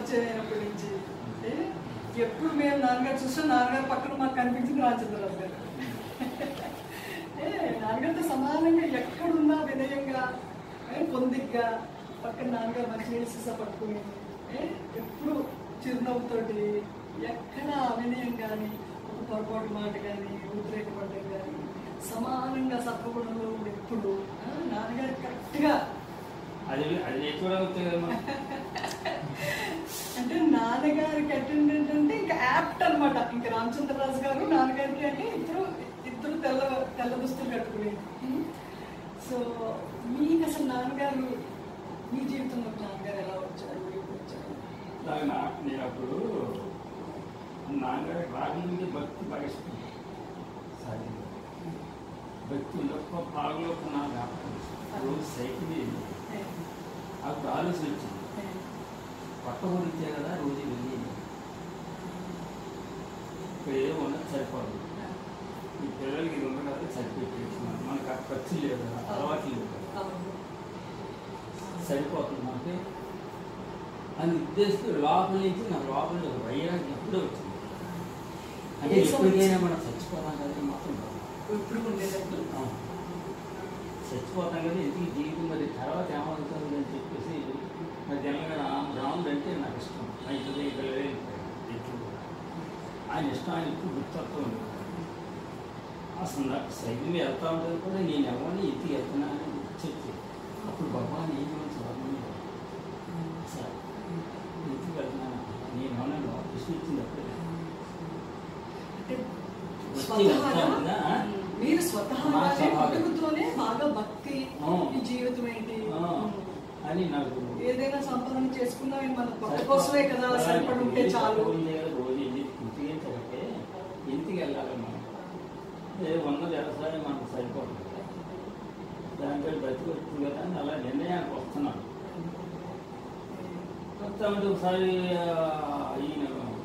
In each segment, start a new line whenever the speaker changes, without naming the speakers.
పరిచయం అయినప్పటి నుంచి ఏ? ఎప్పుడు మేము నాన్నగారు చూస్తే నాన్నగారు పక్కన మాకు కనిపించింది రాజేంద్రరాజు గారు ఏ నాన్నగారితో సమానంగా ఎక్కడున్నా వినయంగా ఏ, పొందిగ్గా పక్కన నాన్నగారు మంచి నీళ్ళు సీసా పట్టుకుని ఏ, ఎప్పుడు చిరునవ్వుతోటి ఎక్కడ అవినయం కానీ ఒక పొరపాటు మాట కానీ ఉద్రేకపడ్డం కానీ సమానంగా సత్వగుణంలో ఉండి ఎప్పుడు ఆ, నాన్నగారు కరెక్ట్గా
అది అది నేర్చుకోవడం కదమ్మా
అంటే నాన్నగారికి అటెండెంట్ అంటే ఇంకా యాప్ట్ అనమాట ఇంకా రామచంద్రరాజు గారు నాన్నగారికి అంటే ఇద్దరు ఇద్దరు తెల్ల తెల్ల దుస్తులు కట్టుకునేది సో మీకు అసలు నాన్నగారు మీ జీవితంలో నాన్నగారు ఎలా వచ్చారు ఎప్పుడు వచ్చారు
నాకు నా- నేను అప్పుడు నాన్నగారు రాకముందే భక్తి బాగా ఇష్టం సరే భక్తి గొప్ప పాలలో నా వ్యాపారం రోజు సైకిల్ మీద అప్పుడు ఆలోచన వచ్చింది కొత్త ఊరితే కదా రోజు వెళ్ళి ఇక్కడ ఏదో ఉన్నది సరిపోదు ఈ పిల్లలకి ఇది ఉండదు కదా సరిపెట్టేస్తున్నాను మనకు ఆ ఖర్చు లేదు కదా అలవాటు లేదు కదా
అవును.
సరిపోతుంది అంటే అని ఉద్దేశిస్తూ లోపల నుంచి నా లోపల ఒక వైరాగ్యం ఎప్పుడో వచ్చింది అంటే
ఏ సంవత్సరం?
ఎప్పటికైనా మనం చచ్చిపోతాం కదా మాత్రం కాదు.
ఇప్పుడు ఉండేటట్టు
అవును. చచ్చిపోతాం కదా ఎందుకు ఈ జీవితం మరి తర్వాత ఏమవుతుంది అని చెప్పేసి మరి జనరల్గా రామ్ రాముడు అంటే నాకు ఇష్టం నా ఇంటి పిల్లలే ఎట్లు ఆయన ఇష్టం ఆయన ఇప్పుడు గుర్తొస్తూ ఉండేది అసలు నాకు సైకిల్ మీద వెళ్తా ఉంటుంది కూడా నేను ఎవరిని ఎత్తి వెళ్తున్నానని చెప్పి అప్పుడు భగవాన్ ఏం చూడండి సార్ ఎత్తి వెళ్తున్నాను నేను ఏమన్నా విశ్వించింది అప్పుడే
అంటే
వచ్చి
స్వతహాగా
వెళ్తాను కదా.
మీరు
మా
స్వతహాగా
స్వభావం.
పుట్టుకతోనే బాగా భక్తి
ఆ.
ఈ జీవితం ఏంటి
ఆ, అని నాకు
ఏదైనా సంపాదన చేసుకున్నా మన భక్త కోసమే కదా సరిపడి ఉంటే చాలు
రోజు ఇంటికి ఏంటంటే ఇంటికి వెళ్ళాలి మనం ఏ ఉన్నది వ్యవసాయం మనకు సరిపోతుంది దాంట్లో బతికొస్తుంది కదా అని అలా నిర్ణయానికి వస్తున్నాను వస్తా ఉంటే ఒకసారి ఆ, ఈయన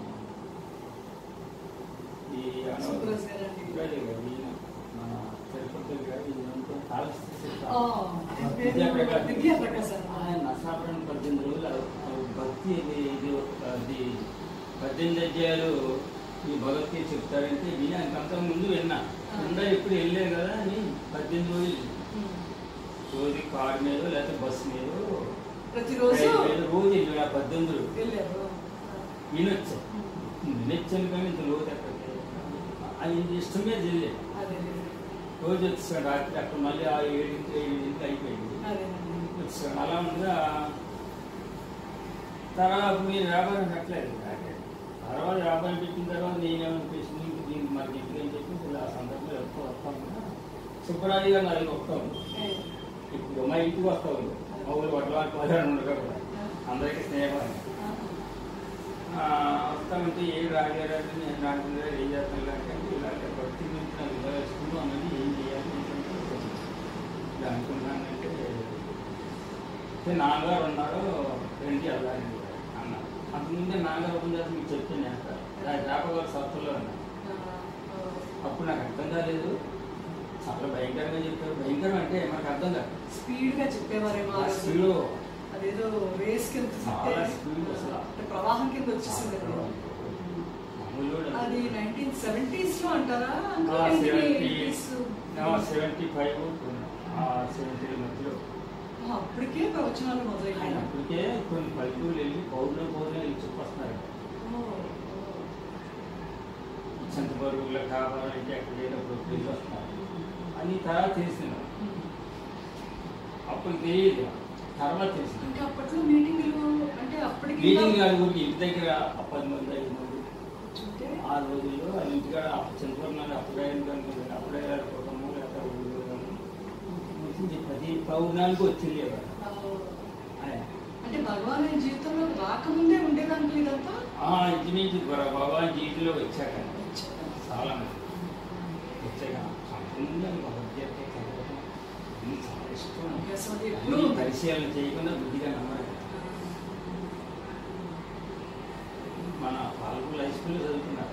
ఈ అన-
సుబ్రహ్మణ్య గారండి.
ఇక్కడే కదా, ఈయన మన తిరుపతి గారు ఈయనంతా కాలస్థితి
ఆ,
విద్యాప్రకాశ్.
విద్యాప్రకాశ్ అన్న.
ఆయన నసాపురం పద్దెనిమిది రోజులు ఆ భక్తి ఇది ఇది ఒక- అది పద్దెనిమిది అధ్యాయాలు ఈ భగవద్గీత చెప్తారంటే విని అంత ముందు విన్నా ఉండా ఎప్పుడు వెళ్ళలేదు కదా అని పద్దెనిమిది రోజులు
ఉమ్.
రోజు కారు మీద లేకపోతే బస్సు మీద
ప్రతిరోజు
రైలు మీద రోజు వెళ్ళి ఆ పద్దెనిమిది రోజులు
వెళ్ళారు
వినొచ్చా వినొచ్చాను కానీ ఇంత లోతు ఎక్కడికి అది ఇష్టం మీద వెళ్ళలేదు
అదే
రోజు వచ్చాడు రాత్రి అక్కడ మళ్ళీ ఆ ఏడింటి ఏడింటికి అయిపోయింది
అదేనండి
వచ్చాడు అలా ఉండగా తర్వాత మీరు వ్యాపారం పెట్టలేదు తర్వాత వ్యాపారం పెట్టిన తర్వాత నేనేమనిపిస్తుంది నీకు దీనికి మరి ఇంటికి అని చెప్పి ఇప్పుడు ఆ సందర్భంలో ఎక్కువ వస్తాం కదా సుబ్బరాజు గారు నాకు వస్తాం
ఏ,
ఇప్పుడు మా ఇంటికి వస్తాం మా ఊరు వడ్లవారి పదాలు ఉండగా కూడా అందరికీ స్నేహం
ఆ,
వస్తామంటే ఏ రాగారంటే నేను రాకుండా ఏం చేస్తాను అంటే ఇలాంటి భక్తి గురించి నాకు ఇలా ఇష్టం అన్నది ఏం చేయాలి ఏంటంటే ఇలా అనుకున్నానంటే అయితే నాన్నగారు ఉన్నారు ఏంటి వెళ్ళాలి అన్నారు అంతకుముందే నాన్నగారు ఉందని మీకు చెప్పింది అంట జ్ఞాపకాలు సత్తులో ఉన్నారు
ఆ,
అప్పుడు నాకు అర్థం కాలేదు చాలా భయంకరంగా చెప్పారు భయంకరం అంటే మనకు అర్థం కాదు
స్పీడ్ గా చెప్పేవారేమో ఆ రోజు.
అసలు
అదేదో రేస్ కింద
చాలా స్పీడ్ అసలు.
అంటే ప్రవాహం కింద వచ్చేసింది అది.
మామూలు
అది నైన్టీన్ సెవెంటీస్ లో అంటారా
seventy
80s?
Seventy five seventy మధ్యలో
ఆ, అప్పటికే ప్రవచనాలు
ఆయన
మొదలయ్యాయి
అప్పటికే కొన్ని పల్లెటూరు వెళ్ళి పౌరులు పౌరులు వెళ్ళి చెప్పొస్తున్నారు
ఓ,
చింతపరుగుల కావాలి అంటే అక్కడ లేనప్పుడు వెళ్ళి వస్తున్నారు అని తర్వాత తెలిసింది
ఉమ్.
అప్పుడు తెలియదు తర్వాత తెలిసింది
ఇంకా అప్పట్లో మీటింగ్లు అంటే అప్పటికి
మీటింగ్ గారి ఊరికి ఇంటి దగ్గర పది మంది ఐదు మంది
కూర్చుంటే
ఆ రోజుల్లో వాళ్ళ ఇంటికాడ చింతపరుగులు అప్పుడే అనుకుంటుంది అప్పుడే కుటుంబం లేకపోతే ఊళ్ళో కానీ వచ్చింది ప్రతి పౌర్ణానికి వచ్చింది కదా
ఆ,
ఆయన
అంటే భగవాన్ ఆయన జీవితంలో రాకముందే ఉండేదానికి ఇదంతా
ఆ ఇంచుమించు భ- భగవాన్ జీవితంలో వచ్చాక చాలా మంది వచ్చాక సంపూర్ణంగా భగవద్గీత చదవడం ఇది చాలా ఇష్టం
అసలు అది ఎప్పుడూ
అన్ని పరిశీలన చేయకుండా బుద్ధిగా నమ్మడం మన పాల్గొలు హై స్కూల్లో చదువుతున్నారు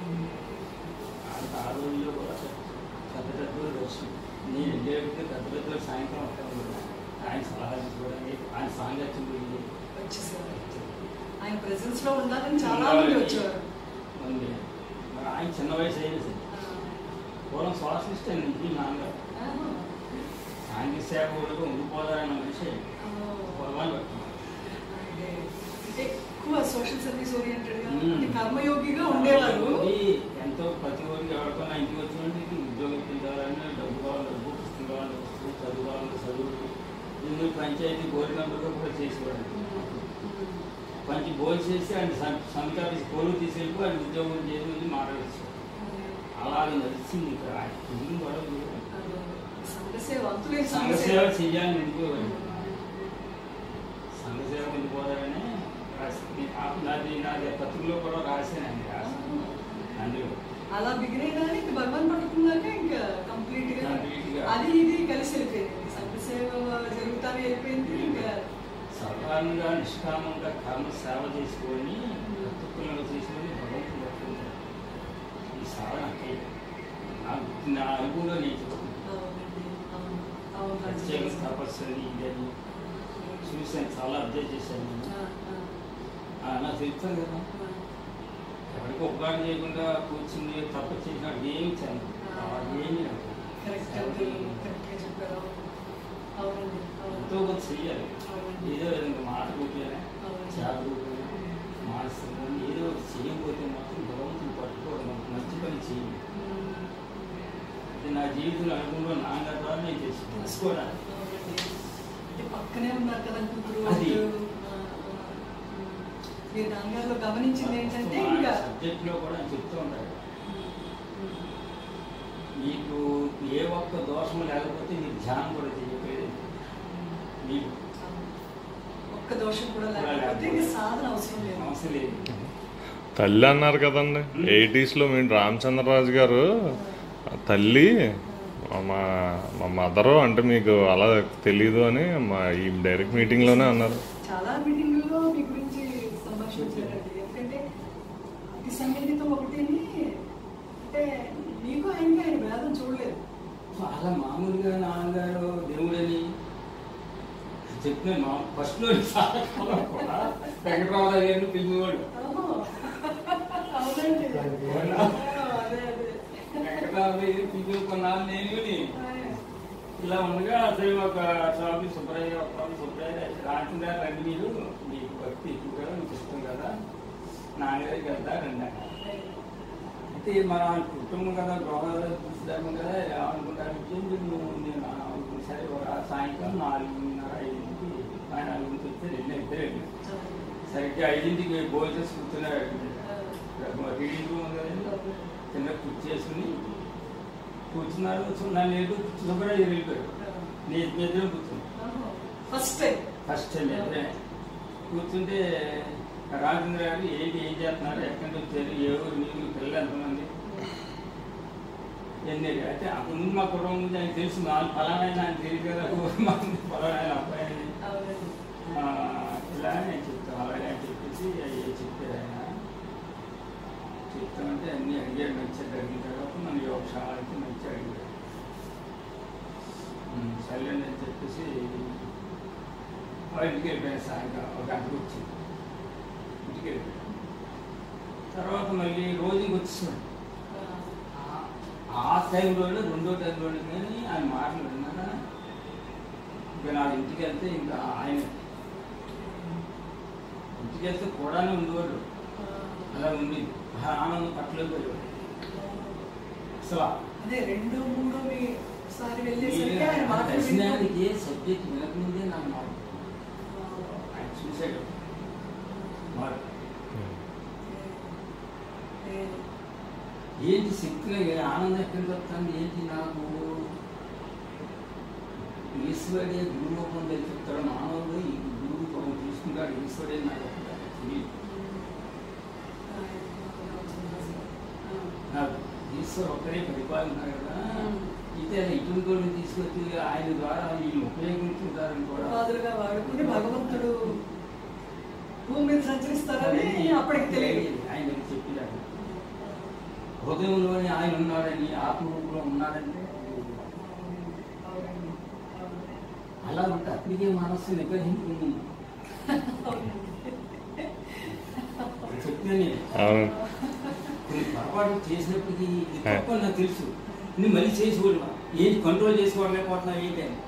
ఆ- ఆ రోజుల్లో కూడా పెద్ద పెద్దలు దర్శనం నేను వెళ్ళేటప్పుడు పెద్ద పెద్దలు సాయంత్రం వస్తాను ఆయన సలహా తీసుకోవడానికి ఆయన సాంగత్యం గురించి
వచ్చేసారు ఆయన ఆయన ప్రెసెన్స్ లో ఉండాలని చాలా మంది వచ్చేవారు
ఉంది. మరి ఆయన చిన్న వయసు అయింది సార్ పూర్వం సోషలిస్ట్ అని ఇంటి నాన్నగారు
ఆహా.
సాంఘిక సేవకుడుగా ఉండిపోదారన్న మనిషి పొలవాళ్ళు పట్టుకున్నారు
అంటే అంటే ఎక్కువ సోషల్ సర్వీస్ ఓరియంటెడ్ గా
మ్మ్.
అంటే కర్మయోగిగా ఉండేవారు
ఉండి ఎంతో ప్రతి ఊరికి ఎవరికో నా ఇంటికి వచ్చినట్టు ఉద్యోగం కావాలని డబ్బు కావాలి డబ్బు పుస్తకం కావాలి పుస్తకం చదువు కావాలి చదువు ఇల్లు పంచాయతీ బోర్డు మెంబర్గా కూడా చేసేవాడు మంచి బోర్డు చేసి ఆయన సంతాపి కోలు తీసుకెళ్ళి ఆయన ఉద్యోగం చేసి మాట్లాడచ్చు అలాగే నడిచింది ఇక్కడ ఆయన ఇల్లు కూడా లేదు.
సంఘసేవ అంతులేని
సంఘ సేవ
సంఘసేవ
చెయ్యాలని ఉండిపోవాలి సంఘ సేవ ఉండిపోవాలని రాసి నాది నాది పత్రికలో కూడా రాశానండి రాశాను అందులో
అలా బిగిన్ అయినా ఇంకా భగవాన్ పట్టుకున్నాక ఇంకా కంప్లీట్ గా
Complete గా.
అది ఇది కలిసి వెళ్ళిపోయింది సంఘసేవ జరుగుతానే వెళ్ళిపోయింది ఇంకా
సాధారణంగా నిష్కామంగా కర్మ సేవ చేసుకొని భక్తులను చేసుకొని భగవంతుడు పట్టుకుంటారు ఈ సాధన అంటే నాకు నా అనుభవంలో నేను చెప్తున్నాను.
అవునండి, అవును, అవును,
ప్రత్యేక
రాజు.
తపస్సు అని ఇదని చూశాను చాలా అబ్జర్వ్ చేశాను నేను
ఆ, ఆ,
ఆ, నాకు తెలుస్తాను కదా
ఆ.
ఎవరికి ఉపకారం చేయకుండా కూర్చుని తప్ప చేసినట్టు ఏమి చేయను ఏమి నాకు.
కరెక్ట్
సేవ
అండి,
చేయాలి.
కరెక్ట్గా చెప్పారు అవునండి
ఎంతో
అవును
కొంత చెయ్యాలి
అవునండి.
ఏదో విధంగా మాట రూపేనా
అవునండి.
చేప రూపేనా మానసికంగా ఏదో ఒకటి చేయకపోతే మాత్రం భగవంతుని పట్టుకోవడం మనకు మంచి పని చేయాలి
ఉమ్,
అది నా జీవితంలో అనుభవంలో నాన్న ద్వారా నేను చేసి తెలుసుకోవడానికి
అవునండి. అంటే పక్కనే ఉన్నారు కదా కూతురు
అది.
వాళ్ళు. ఆ, ఆ, ఉమ్. మీరు నాన్నగారిలో గమనించింది ఏంటంటే ఇంకా
సబ్జెక్ట్లో కూడా ఆయన చెప్తూ ఉంటాడు
ఉమ్,
మీకు ఏ ఒక్క దోషం లేకపోతే మీరు ధ్యానం కూడా చేయలేదు మీకు
ఒక్క దోషం కూడా
కూడా
లేకపోతే
లేకపోతే
ఇంకా సాధన అవసరం లేదు
సమస్య లేదు
తల్లి అన్నారు కదండి ఎయిటీస్లో మేము రామచంద్రరాజు గారు ఆ తల్లి మా మా మదరు అంటే మీకు అలా తెలీదు అని మా ఈ డైరెక్ట్ మీటింగ్లోనే అన్నారు
చాలా మీటింగుల్లో మీ గురించి సంభాషించారండి ఎందుకంటే అతి సన్నిహితం ఒకటిని అంటే మీకు ఆయనకి ఆయన భేదం చూడలేదు
అలా మామూలుగా నాన్నగారు దేవుడని చెప్పిన మా ఫస్ట్లో చాలా కాలం కూడా వెంకటరావు గారిని పిలిచేవాడు
ఓహో. అవునండి ఆ, అదే అదే
వెంకటరావు గారిని పిలిచి కొన్నాళ్ళు నేను విని
ఆ,
ఇలా ఉండగా అసలు ఒక స్వామి సుబ్బరయ్య ఒక స్వామి సుబ్బరయ్య రాసిన రండి మీరు మీకు భక్తి ఎక్కువ కదా మీకు ఇష్టం కదా నాన్నగారికి వెళ్తా రండి అన్నారు. అయితే మన కుటుంబం కదా గోదావరి పుస్తకం కదా అనుకుంటాను నువ్వు నేను అనుకున్న సరే ఒక సాయంకాలం నాలుగున్నర ఐదింటికి ఆయన నాలుగుంటికి వస్తే రెండు ఇద్దరు వెళ్ళాం. సరిగ్గా ఐదింటికి భోజనం కూర్చున్నాడు రీడింగ్ రూమ్ ఉంది కదండి కింద కుర్చీ చేసుకుని కూర్చున్నారు నన్ను లేదు శుభ్రంగా వెళ్ళిపోయాడు నేను ఎదురు కూర్చున్నాను
ఫస్ట్ టైం
ఫస్ట్ టైం ఎదురే కూర్చుంటే రాజేంద్ర గారు ఏంటి ఏం చేస్తున్నారు ఎక్కడి నుంచి వచ్చారు ఏ ఊరు మీరు పిల్లలు ఎంతమంది ఎన్ని అయితే అప్పుడు ముందు మా కుటుంబం గురించి ఆయన తెలుసు మా ఫలానా ఆయన ఆయన తెలియదు కదా ఊరు మంది ఫలానా ఆయన అబ్బాయి అని.
అవునండి
ఆ, ఇలా నేను చెప్తాను అలాగే అని చెప్పేసి అయ్యే చెప్పారు ఆయన చెప్తామంటే అన్ని అడిగాడు మంచిగా అడిగిన తర్వాత మన యోగశాలకి మంచిగా అడిగాడు ఉమ్, సర్లేండి అని చెప్పేసి వాళ్ళ ఇంటికి వెళ్ళిపోయాను సాయంకాలం ఒక గంటకు వచ్చి ఇంటికి వెళ్ళిపోయాను తర్వాత మళ్ళీ రోజుకి వచ్చేసాడు ఆ టైంలోనే రెండో టైంలోనే కానీ ఆయన మాటలు విన్నాక ఇంకా నా ఇంటికి వెళ్తే ఇంకా ఆయన ఇంటికి వెళ్తే కూడానే ఉండేవాడు అలా ఉంది ఆ ఆనందం పట్టలేదు అసలు
అదే రెండు మూడు మీ సారి వెళ్ళేసరికి
నేను
ఆయన
ఆ
మాటలు వింటూ-
దర్శనానికి సబ్జెక్ట్ వినకముందే నాకు మాట ఆయన చూశాడు మాట
ఏ,
ఏంటి శక్తిగా ఏ ఆనందం ఎక్కడికి వస్తుంది ఏంటి నాకు ఈశ్వరుడే గురు రూపం చెప్తాడు మానవుడు ఈ గురు రూపం తీసుకుంటాడు ఈశ్వరుడే నాకు తెలియదు నాకు ఈశ్వరు ఒక్కడే పరిపాలిస్తున్నారు కదా అయితే ఇటువంటి వాళ్ళని తీసుకొచ్చి ఆయన ద్వారా వీళ్ళు ఉపయోగించుకుంటారని కూడా
పాదులుగా వాడుకుని భగవంతుడు భూమి మీద సంచరిస్తారని అప్పటికి తెలియదు
ఆయన చెప్పినాడు హృదయంలోనే ఆయన ఉన్నాడని ఆత్మరూపంలో ఉన్నాడంటే
అవునండి, అవును.
అలా ఉంటే అప్పటికే మనస్సు నిగ్రహించుకుంది
అవునండి.
చెప్తున్నాను నేను
అవును
కొన్ని పొరపాటు చేసినప్పటికీ ఇది తప్పు అని నాకు తెలుసు నువ్వు మళ్ళీ చేసుకోవాలి ఏంటి కంట్రోల్ చేసుకోవలేకపోతున్నావు ఏంటి అని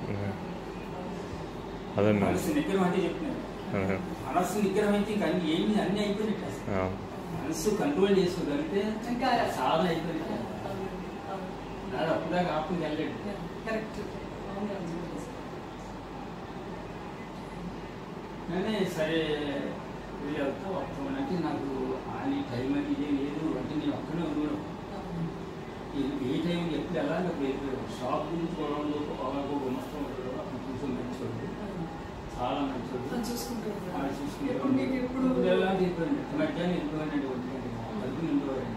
అదండి
మనసు నిగ్రహం అంటే చెప్తున్నాను
అదే.
మనస్సు నిగ్రహం అయితే ఇంకా అన్ని ఏమి అన్ని అయిపోయినట్టు అసలు
అవును.
మనస్సు కంట్రోల్ చేసుకోగలిగితే
ఇంకా
సాధన అయిపోయినట్టు
అవును, అవును.
నాడు అప్పుదాకా ఆపుకు వెళ్ళాడు
కరెక్ట్ అవును అంజలి.
కానీ సరే వెళ్ళి వెళ్తా వస్తామని అంటే నాకు అని టైం అనేది లేదు అంటే నేను ఒక్కనే ఉన్నాను
అవును.
ఇది ఏ టైం ఎప్పుడు ఎలా నాకు వెళ్ళిపోయాడు షాప్ గురించి గొడవలు ఒక గుమస్తం ఉంటాడు అతను కూర్చొని మంచోడు చాలా మంచోడు
తను చూసుకుంటూ ఉంటాడు.
ఆయన చూసుకుంటాడు.
ఎప్పుడు మీకు ఎప్పుడు
ఇప్పుడు ఎలా వెళ్ళిపోయాడు మధ్యాహ్నం వెళ్ళిపోయాడు ఒంటిగంటకి. పడుకుని ఉండేవాడండి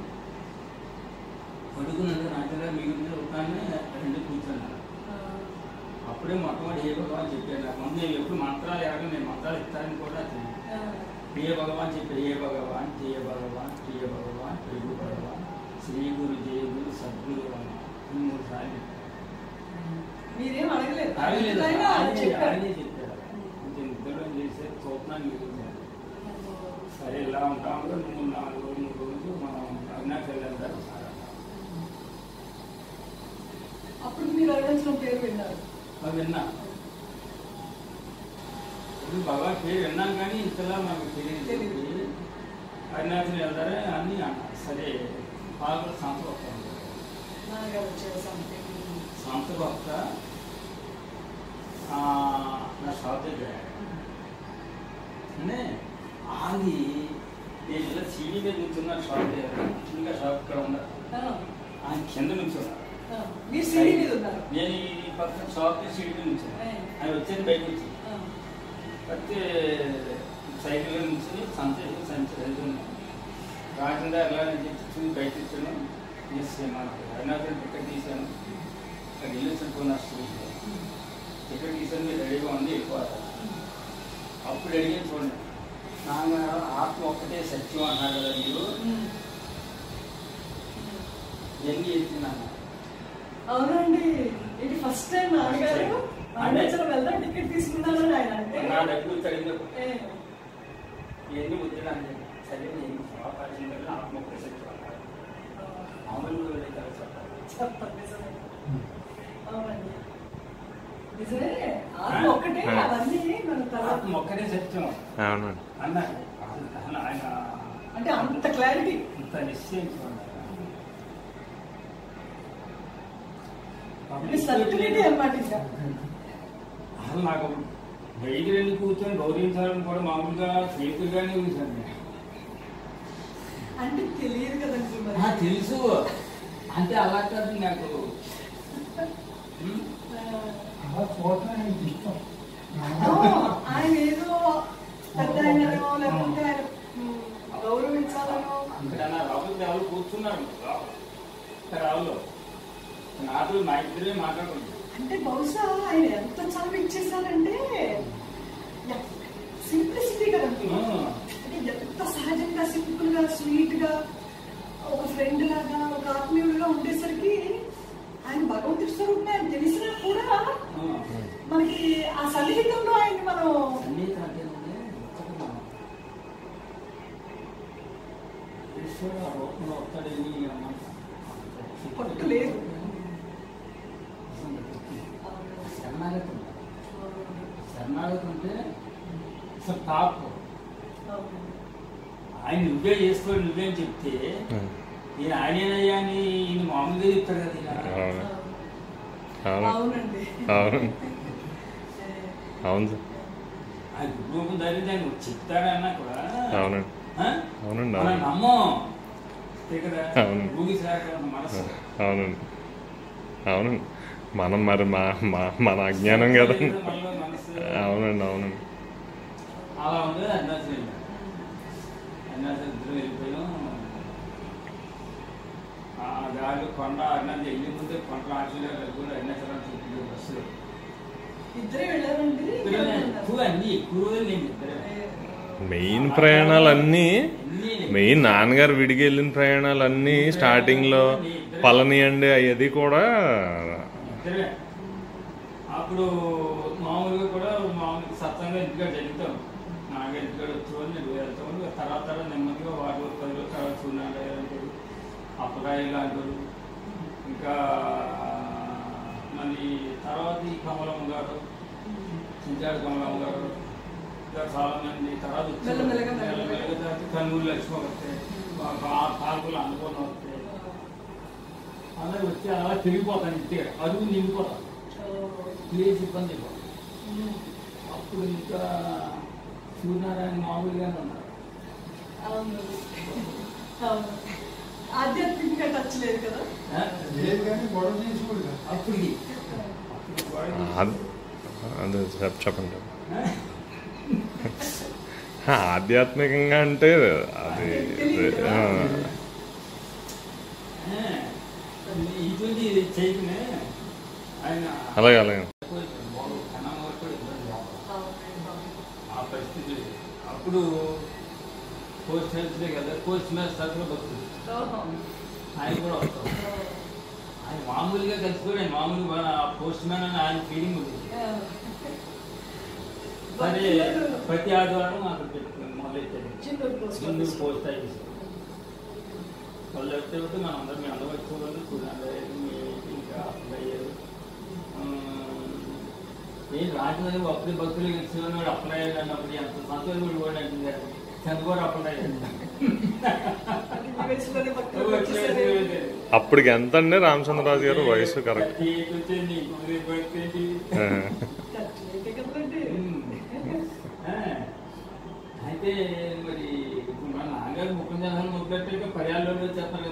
పడుకున్నాడు నాకుగా మిగిలిన రూపాయలని రెండు కూర్చున్నాను
ఆ,
అప్పుడే మొట్టమొదటి ఏ భగవాన్ చెప్పాడు నాకు ముందు నేను ఎప్పుడు మంత్రాలు ఎరగ నేను మంత్రాలు ఇస్తానని కూడా తెలియదు
ఆ,
ప్రియ భగవాన్ చెప్పాడు ఏ భగవాన్ ప్రియ భగవాన్ ప్రియ భగవాన్ ప్రభు భగవాన్ శ్రీ గురు జయ గురు సద్గురు అని ఈ మూడు సార్లు
మీరేం అడగలేదు
అడగలేదు
ఆయన
ఆయనే
చెప్పారు
ఆయనే చెప్పాడు కొంచెం నిద్రలో చేసే చూస్తున్నాను మిగిలింది సరే ఇలా ఉంటాము మూడు నాలుగు రోజులు మూడు రోజులు మనం అరుణాచల్ వెళ్తారు
అప్పుడు మీరు అరుణాచలం పేరు విన్నారు
అది విన్నా ఇప్పుడు భగవాన్ పేరు విన్నాం కానీ ఇంతలా మాకు తెలియదు
తెలీదు.
అరుణాచల్ వెళ్తారే అన్నీ అన్నారు సరే పాల్గొన సంస్థ వస్తాను
నాన్నగారు వచ్చారు సంథింగ్
సంస్థ భక్త ఆ, నా షాప్ దగ్గర అంటే ఆగి నేను ఇలా సీడీ మీద నుంచున్నా షాప్ దగ్గర ఇంకా షాప్ ఇక్కడ ఉన్నారు ఆయన కింద నుంచున్నారు
మీరు సీడీ మీద ఉన్నారు
నేను ఈ పక్కన షాప్ సీడీ మీద నుంచున్నా ఆయన వచ్చేది బయట నుంచి
ఆ,
అయితే సైకిల్ నుంచి సంచి సంచి వెళ్తున్నాను రాకుండా ఎలా అని చెప్పి చూసి బయట ఇచ్చాను తీసాను అరుణాచల్ టికెట్ తీశాను అక్కడ ఇల్లు చుట్టుకున్న స్ట్రీట్ టికెట్ తీసాను మీరు రెడీగా ఉంది వెళ్ళిపోతారు అప్పుడు అడిగాను చూడండి నాన్న ఆత్మ ఒక్కటే సత్యం అన్నారు కదా మీరు
ఉమ్.
ఎన్ని చెప్తున్నాను
అవునండి ఇది ఫస్ట్ టైం నాన్నగారు అరుణాచలం వెళ్దాం టికెట్ తీసుకున్నారని ఆయన అంటే
నా డబ్బులు తగినప్పుడు
ఏ,
ఇవన్నీ ముద్రలు అంటే సరే నేను పాపాల్సిన ఆత్మ ఒక్కటే సత్యం అన్నారు
ఆ,
మామూలు వెళ్ళి చెప్పాలి
చెప్పండి నిజమే. అవునండి నిజమే ఆత్మ ఒక్కటే అవన్నీ మన తర్వాత
ఆత్మ ఒక్కటే సత్యం
అవునండి
అన్నారు ఆయన ఆయన
అంటే అంత క్లారిటీ
ఇంత నిశ్చయించుకున్నారు
సర్టిఫికేట్ అనమాట ఇంకా
అసలు నాకు బయటికి వెళ్ళి కూర్చొని గౌరవించాలని కూడా మామూలుగా చేతులుగానే చూశాను నేను.
అంటే తెలియదు కదండి
ఆ,
మరి
తెలుసు అంటే అలా కాదు నాకు ఉమ్,
అలా చూడటం ఆయనకి ఇష్టం
ఆ, ఆయన ఏదో పెద్ద ఆయననో లేకపోతే ఆయన ఉమ్, గౌరవించాలనో
అక్కడ రాహుల్ ఎవరు కూర్చున్నారు రాహుల్ నాతో మా ఇద్దరే మాట్లాడుకుంటాం
అంటే బహుశా ఆయన ఎంత చదువు ఇచ్చేసారంటే సింప్లిసిటీ కదండి అంటే ఎంత సహజంగా సింపుల్ గా స్వీట్ గా ఒక ఫ్రెండ్ లాగా ఒక ఆత్మీయుడిగా ఉండేసరికి ఆయన భగవంతుడి స్వరూపం ఆయన తెలిసినా కూడా మనకి ఆ సన్నిహితంలో ఆయన్ని మనం
సన్నిహిత అంటే ఒక్కటి మనం ఈశ్వరుడు ఆ రూపంలో వస్తాడని అమ్మ
పట్టు లేదు
శరణాగతి ఉంది. శరణాగతి ఉంటే అసలు టాప్ ఆయన నువ్వే చేసుకో నువ్వే అని చెప్తే నేను ఆయనేనయ్యా అని ఈయన మామూలుగా చెప్తాడు కదా ఈయన.
అవును అవును
అవునండి
అవును అవును సార్
ఆయన రూపం ధరించి ఆయన చెప్తాడన్నా కూడా
అవునండి
ఆ?
అవునండి
మనం
అవును
నమ్మం అంతే కదా
అవును.
ఊగిసాక మనసు
అవునండి అవునండి మనం మరి మా మా- మన అజ్ఞానం కదండి
మనలో మనసు
అవునండి అవునండి
అలా ఉంది అరుణాచల్ వెళ్ళాం. అరుణాచల్ ఇద్దరు వెళ్ళిపోయాం ఆ గాలి కొండ అరుణాచల్ వెళ్ళి ముందే కొండ ఆశలు వెళ్ళి అరుణాచలం చుట్టూ బస్సులో
ఇద్దరే వెళ్ళారండి
ఇద్దరే ఎక్కువ అన్ని ఎక్కువ రోజులు నేను ఇద్దరే
మెయిన్ ప్రయాణాలన్నీ
అన్నీ
మెయిన్ నాన్నగారు విడిగి వెళ్ళిన ప్రయాణాలన్నీ స్టార్టింగ్లో పళని అండి అయ్యది కూడా
ఇద్దరే అప్పుడు మామూలుగా కూడా మామూలుగా సత్సంగా ఇంటికాడ జరుగుతాం నాగా ఇంటికాడ వచ్చేవాళ్ళు నేను వెళ్తాను తర్వాత తర్వాత నెమ్మదిగా అప్పలరాయి లాంటి వాళ్ళు ఇంకా మళ్ళీ తర్వాత ఈ కమలమ్మ గారు చించాడు కమలమ్మ గారు ఇంకా చాలా మంది తర్వాత వచ్చారు.
మెల్లమెల్లగా, మెల్లమెల్లగా.
మెల్లమెల్లగా తర్వాత కన్నూరు లక్ష్మి వస్తాయి కాకులు అనుకుని వస్తాయి అందరూ వచ్చి అలా తిరిగిపోతాను ఇంటిగా అడుగు నిండిపోతాను ప్లేస్ ఇబ్బంది అయిపోతుంది. అప్పుడు ఇంకా సూర్యనారాయణ మామూలుగానే ఉన్నారు
అవును అవును ఆధ్యాత్మికంగా టచ్ లేదు కదా
ఆ?
లేదు కానీ గొడవ చేసుకోడు కదా
అప్పటికి అప్పుడు గొడవ చేసి-
అద్- అదే చెప్ చెప్పండి
ఆ?
హా, ఆధ్యాత్మికంగా అంటే అది ఆ,
ఆ. ఇటువంటి చేయకనే ఆయన
అలాగే అలాగే
బాగు కన్నం వరకు కూడా ఇబ్బంది కావాలి.
అవును
ఆ పరిస్థితి అప్పుడు పోస్ట్ హెల్త్లే కదా పోస్ట్ మ్యాచ్ తరఫున భక్తులు
ఓహో.
ఆయన కూడా వస్తారు ఆయన మామూలుగా కలిసిపోయి ఆయన మామూలుగా పోస్ట్ మ్యాన్ అని ఆయన ఫీలింగ్ ఉంది
ఆ.
సరే
భక్తులు
ప్రతి ఆదివారం అక్కడ పెట్టుకుని మొదలెట్టాడు
చిన్నూరు పోస్ట్
ముందు
ఆఫీస్.
పోస్ట్ ఆఫీస్ వాళ్ళు వచ్చే ఒకటి మనం అందరం మీ అందరూ వచ్చేవాళ్ళు చూడండి మీ ఇంకా అప్పుడు అయ్యారు ఏం రాజధాని అప్పుడు భక్తులు శివన్ వాడు అప్లై అయ్యాడు అన్నప్పుడు ఎంత సంతోషం కూడా అంటుంది చంద్రబాబు అప్లై అయ్యాడు
అది ఈ వయసులోనే భక్తులు వచ్చేసారు.
అప్పటికి ఎంత అండి రామచంద్రరాజు గారు వయసు కరెక్ట్
థర్టీ ఎయిట్ వచ్చింది ఇప్పుడు బర్త్ ఏంటి
ఆ,
టచ్ లేదు కదండి.
ఆ, అయితే మరి ఇప్పుడు మన నాన్నగారు ముఖం చేసిన ముగ్గట్టే పర్యాలలో చెప్పాలి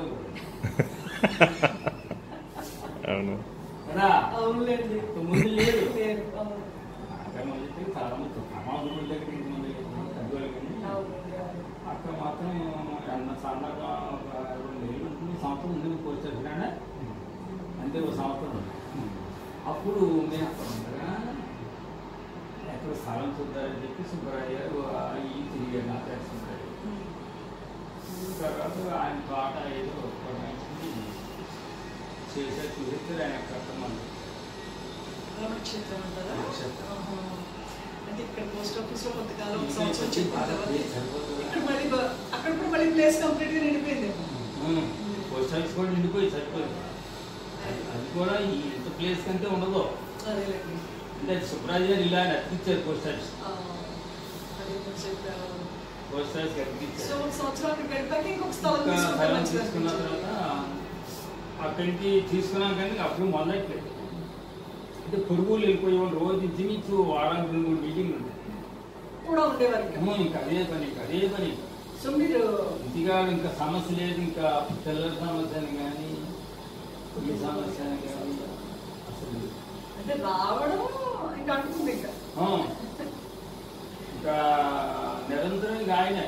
అవును
కదా
అవునులేండి
ముందు లేదు
లేదు. అవును.
నాన్నగారు మొదలెట్టి చాలా మంది సమాజం దగ్గరికి మంది తగ్గోలు కానీ
అవునండి, అవును.
అక్కడ మాత్రం అన్న సన్నగా ఒక రెండు నెలలు ఉంటుంది సంవత్సరం ముందుకు వచ్చారు కానీ అంతే ఒక సంవత్సరం అప్పుడు మేము అక్కడ ఉండగా ఎక్కడ స్థలం చూద్దారని చెప్పి సుబ్బరాయ్య గారు ఆ ఈ తిరిగాడు నా సుబ్బరాయ్య తర్వాత ఆయన పాట ఏదో ఒక మంచిది చేశారు చూసేస్తారు ఆయన కట్టమని
రామక్షేత్రం అంటారా?
రామక్షేత్రం.
ఆహా. అంటే ఇక్కడ పోస్ట్ ఆఫీస్ లో కొంతకాలం ఒక సంవత్సరం వచ్చిన తర్వాత ఇక్కడ మళ్ళీ బ- అక్కడ కూడా మళ్ళీ ప్లేస్ కంప్లీట్ గా నిండిపోయింది
పోస్ట్ ఆఫీస్ కూడా నిండిపోయి సరిపోయింది అది- అది కూడా ఈ ఇంత ప్లేస్ కంటే ఉండదు
అదేలేండి
అంటే సుబ్రాజ్ గారు ఇలా అతికిచ్చారు పోస్ట్ ఆఫీస్
ఆ, అదే కొంచెం, ఆ,
పోస్ట్ ఆఫీస్
సో
అతికిచ్చారు
ఒక సంవత్సరం అక్కడ గడిపాక ఇంకొక స్థలం
ఇంకా
తీసుకుంటే
స్థలం
మంచిది
తీసుకున్న
అనిపించింది.
తర్వాత అక్కడికి తీసుకున్నాం కానీ అప్పుడు మొదలెట్లేదు అంటే పొరుగులు వెళ్ళిపోయే వాళ్ళు రోజు ఇంచుమించు వారానికి రెండు మూడు మీటింగ్లు ఉంటాయి
కూడా ఉండేవారు ఇంకా.
అమ్మో, ఇంకా అదే పని ఇంకా అదే పని
సో మీరు
ఇంటిగా ఇంకా సమస్య లేదు ఇంకా పిల్లల సమస్య అని కానీ ఈ సమస్య అని కానీ అసలు
అంటే రావడం ఇంకా అంటుంది ఇంకా
ఆ, ఇంకా నిరంతరం ఇంకా ఆయనే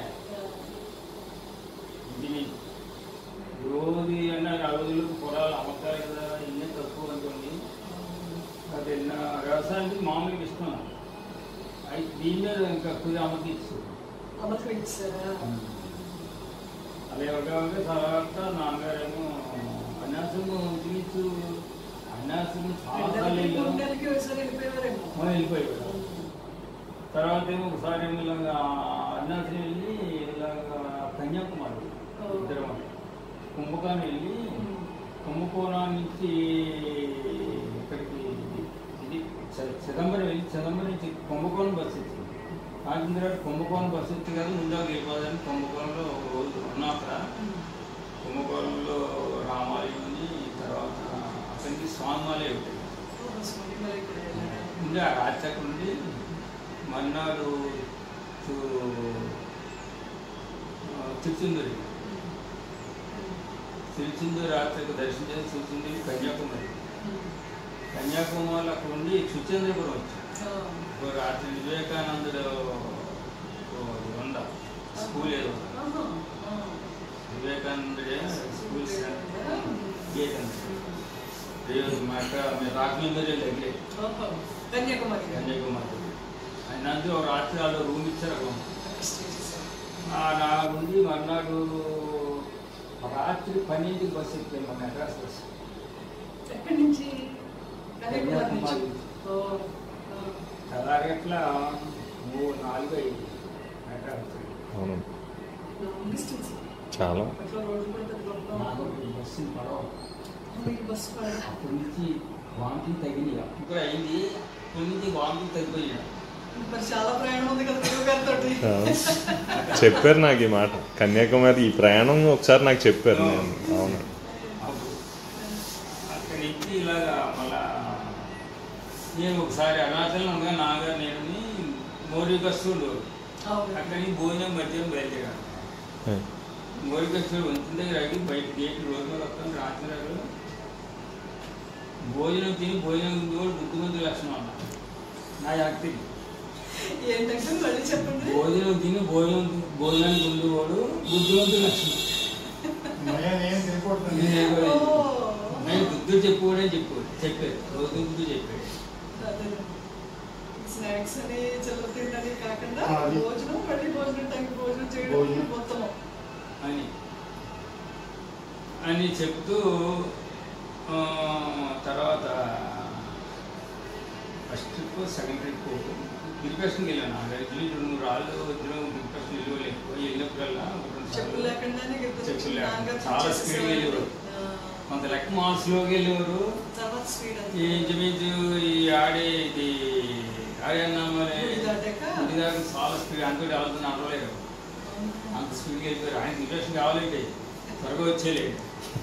ఇది రోజు అన్న ఆ రోజులకు పొలాలు అమ్మకాలు కదా ఇన్ని తక్కువ అనుకోండి అది నా వ్యవసాయానికి మామూలుగా ఇష్టం నాకు. అయితే దీని మీద ఇంకా కొద్దిగా అమ్మకి ఇస్తుంది
అమర్పించారా
అదే ఒక తర్వాత నాన్నగారేమో అన్యాసము చూపించు అన్యాసము చాలా సార్లు వెళ్ళాము.
ఉండడానికి ఒకసారి వెళ్ళిపోయేవారేమో
మనం వెళ్ళిపోయాడు తర్వాత ఏమో ఒకసారి ఏమో ఇలాగా అరుణాచలం వెళ్ళి ఇలాగా కన్యాకుమారి ఇద్దరం కుంభకోణం వెళ్ళి కుంభకోణం నుంచి ఇక్కడికి ఇది చ- చిదంబరం వెళ్ళి చిదంబరం నుంచి కుంభకోణం బస్సు వచ్చింది కాకిన తర్వాత కుంభకోణం బస్సు వచ్చి కదా ముందుకు వెళ్ళిపోదని కుంభకోణంలో ఒక రోజు ఉన్నా అక్కడ కుంభకోణంలో రామాలయం ఉంది తర్వాత అక్కడికి స్వామిమాలయం ఉంటుంది
మరి ఇక్కడ వెళ్ళారా?
ఉంది ఆ రాచక నుండి మన్నాడు తిరుచుందరి తిరుచుందరి రాచక దర్శనం చేసి తిరుచుందరి కన్యాకుమారి కన్యాకుమారి అక్కడ ఉండి సుచేంద్రపురం వచ్చాం
ఆ.
ఒక రాత్రి వివేకానందుడు ఉండ స్కూల్ ఏదో
ఆహా. ఆ.
వివేకానందుడే స్కూల్ గేట్ అండి దేవుడు మా అక్క మేము రాకమందిరే దగ్గరే
ఓహో. కన్యాకుమారి
కన్యాకుమారి ఆయన అందులో ఒక రాత్రి వాళ్ళు రూమ్ ఇచ్చారు అక్కడ
స్టే చేశారు.
ఆ నా ఉండి మర్నాడు రాత్రి పన్నెండుకి బస్సు ఎక్కిపోయింది మా మెడ్రాస్ బస్సు
ఎక్కడి నుంచి కన్యాకుమారి నుంచి
కన్యాకుమారి.
ఓ. ఆ.
తెల్లారగట్ల మూడు నాలుగు అయింది మెడ్రాస్
అవును
లాంగ్ డిస్టెన్స్
చాలా
అప్పట్లో రోడ్డు కూడా పెద్ద గొప్పగా
నాకు
ఉండదు.
బస్సు పడవ
మీకు బస్సు పడదు.
అప్పటి నుంచి వాంతులు తగినాయి ఇప్పుడు అయింది అప్పటి నుంచి వాంతులు తగ్గిపోయాయి
మరి చాలా ప్రయాణం ఉంది కదా గురువు గారితో
ఆ. చెప్పారు నాకు ఈ మాట కన్యాకుమారి ఈ ప్రయాణం ఒకసారి నాకు చెప్పారు నేను అవును
అప్పుడు అక్కడి నుంచి ఇలాగా మళ్ళా నేను ఒకసారి అరుణాచలం ఉండగా నాన్నగారు నేను మోరీ బస్సు ఉండేవారు
అవును
అక్కడి నుంచి భోజనం మధ్యాహ్నం బయలుదేరాను మోరీ బస్సు వంతుల దగ్గర ఆగి బయట గేట్ రోడ్డు మీద వస్తాను రాత్రి భోజనం తిని భోజనం ముందు కూడా బుద్ధిమంతు లక్షణం అన్న నా యాక్టింగ్
ఏంటంటే మళ్ళీ చెప్పండి
భోజనం తిని భోజనం భోజనానికి ముందు వాడు బుద్ధిమంతు లక్షణం
నేను ఏం తినకూడదు
నేను
ఓ.
నేను బుద్ధుడు చెప్పుకోవడం చెప్పు చెప్పాడు రోజు బుద్ధుడు చెప్పాడు
అదే. స్నాక్స్ అని చిల్లర తిండని కాకుండా
ఆ, అది.
భోజనం మళ్ళీ భోజనం టైంకి భోజనం చేయడం
భోజనం.
మొత్తము
అని అని చెప్తూ ఆ, తర్వాత ఫస్ట్ ట్రిప్ సెకండ్ ట్రిప్ గిరిపేషన్కి వెళ్ళాను ఆ రైతులు రెండు మూడు రాళ్ళు ఇద్దరు గిరిపేషన్ వెళ్ళలేకపో వెళ్ళినప్పుడల్లా ఒక రెండు
చెప్పులు
సార్లు
లేకుండానే గిరిపతి
చెప్పులు లేకుండా.
నాన్నగారు
చాలా
చేసేసేవారు.
స్పీడ్గా వెళ్ళేవారు.
ఆ,
కొంత లెక్క మాల్స్లోకి వెళ్ళేవారు
తర్వాత స్పీడ్ అంతా.
ఈ ఇంచుమించు ఈ ఆడే ఇది ఆడన్నా మరి
గుడి దాటాక?
గుడి దాకా చాలా స్పీడ్ అంతటి వాళ్ళతో నడవలేదు అంత స్పీడ్గా వెళ్ళిపోయారు ఆయన రిలేషన్ కావాలంటే త్వరగా వచ్చేలేదు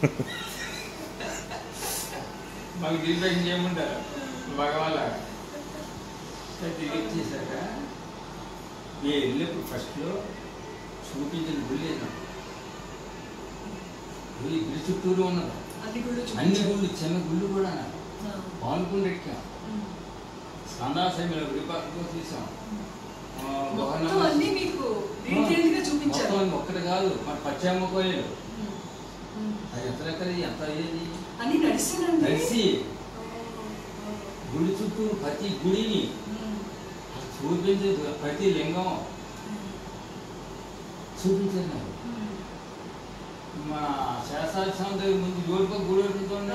మాకు రిలేషన్ చేయమంటారు భగవాన్ తిరిగి వచ్చేసాక నేను వెళ్ళినప్పుడు ఫస్ట్లో చూపించిన గుడి లేదు నాకు. గుడి గుడి చుట్టూరు ఉన్నది
అన్ని గుళ్ళు
అన్ని
చూపించారు.
గుళ్ళు చిన్న గుళ్ళు కూడా నాకు
ఆ,
పాల్గొండ ఎక్కాం
ఉమ్.
స్కందాశ్రమిలో విపాకంలో చూసాం ఆ,
మొత్తం
గవర్నమెంట్
అన్ని మీకు డీటెయిల్ గా చూపించారు
మొత్తం ఒక్కటి కాదు మరి పశ్చిమ కోయలు
ఉమ్. ఉమ్.
అది ఎక్కడెక్కడ ఎంత అయ్యేది
అన్ని నడిచినండి
కలిసి గుడి చుట్టూ ప్రతి గుడిని చూపించే ప్రతి లింగం చూపించారు నాకు మన శాస్త్రాశ్రమం దగ్గర ముందు రోడ్డు గుడి ఉంటుంది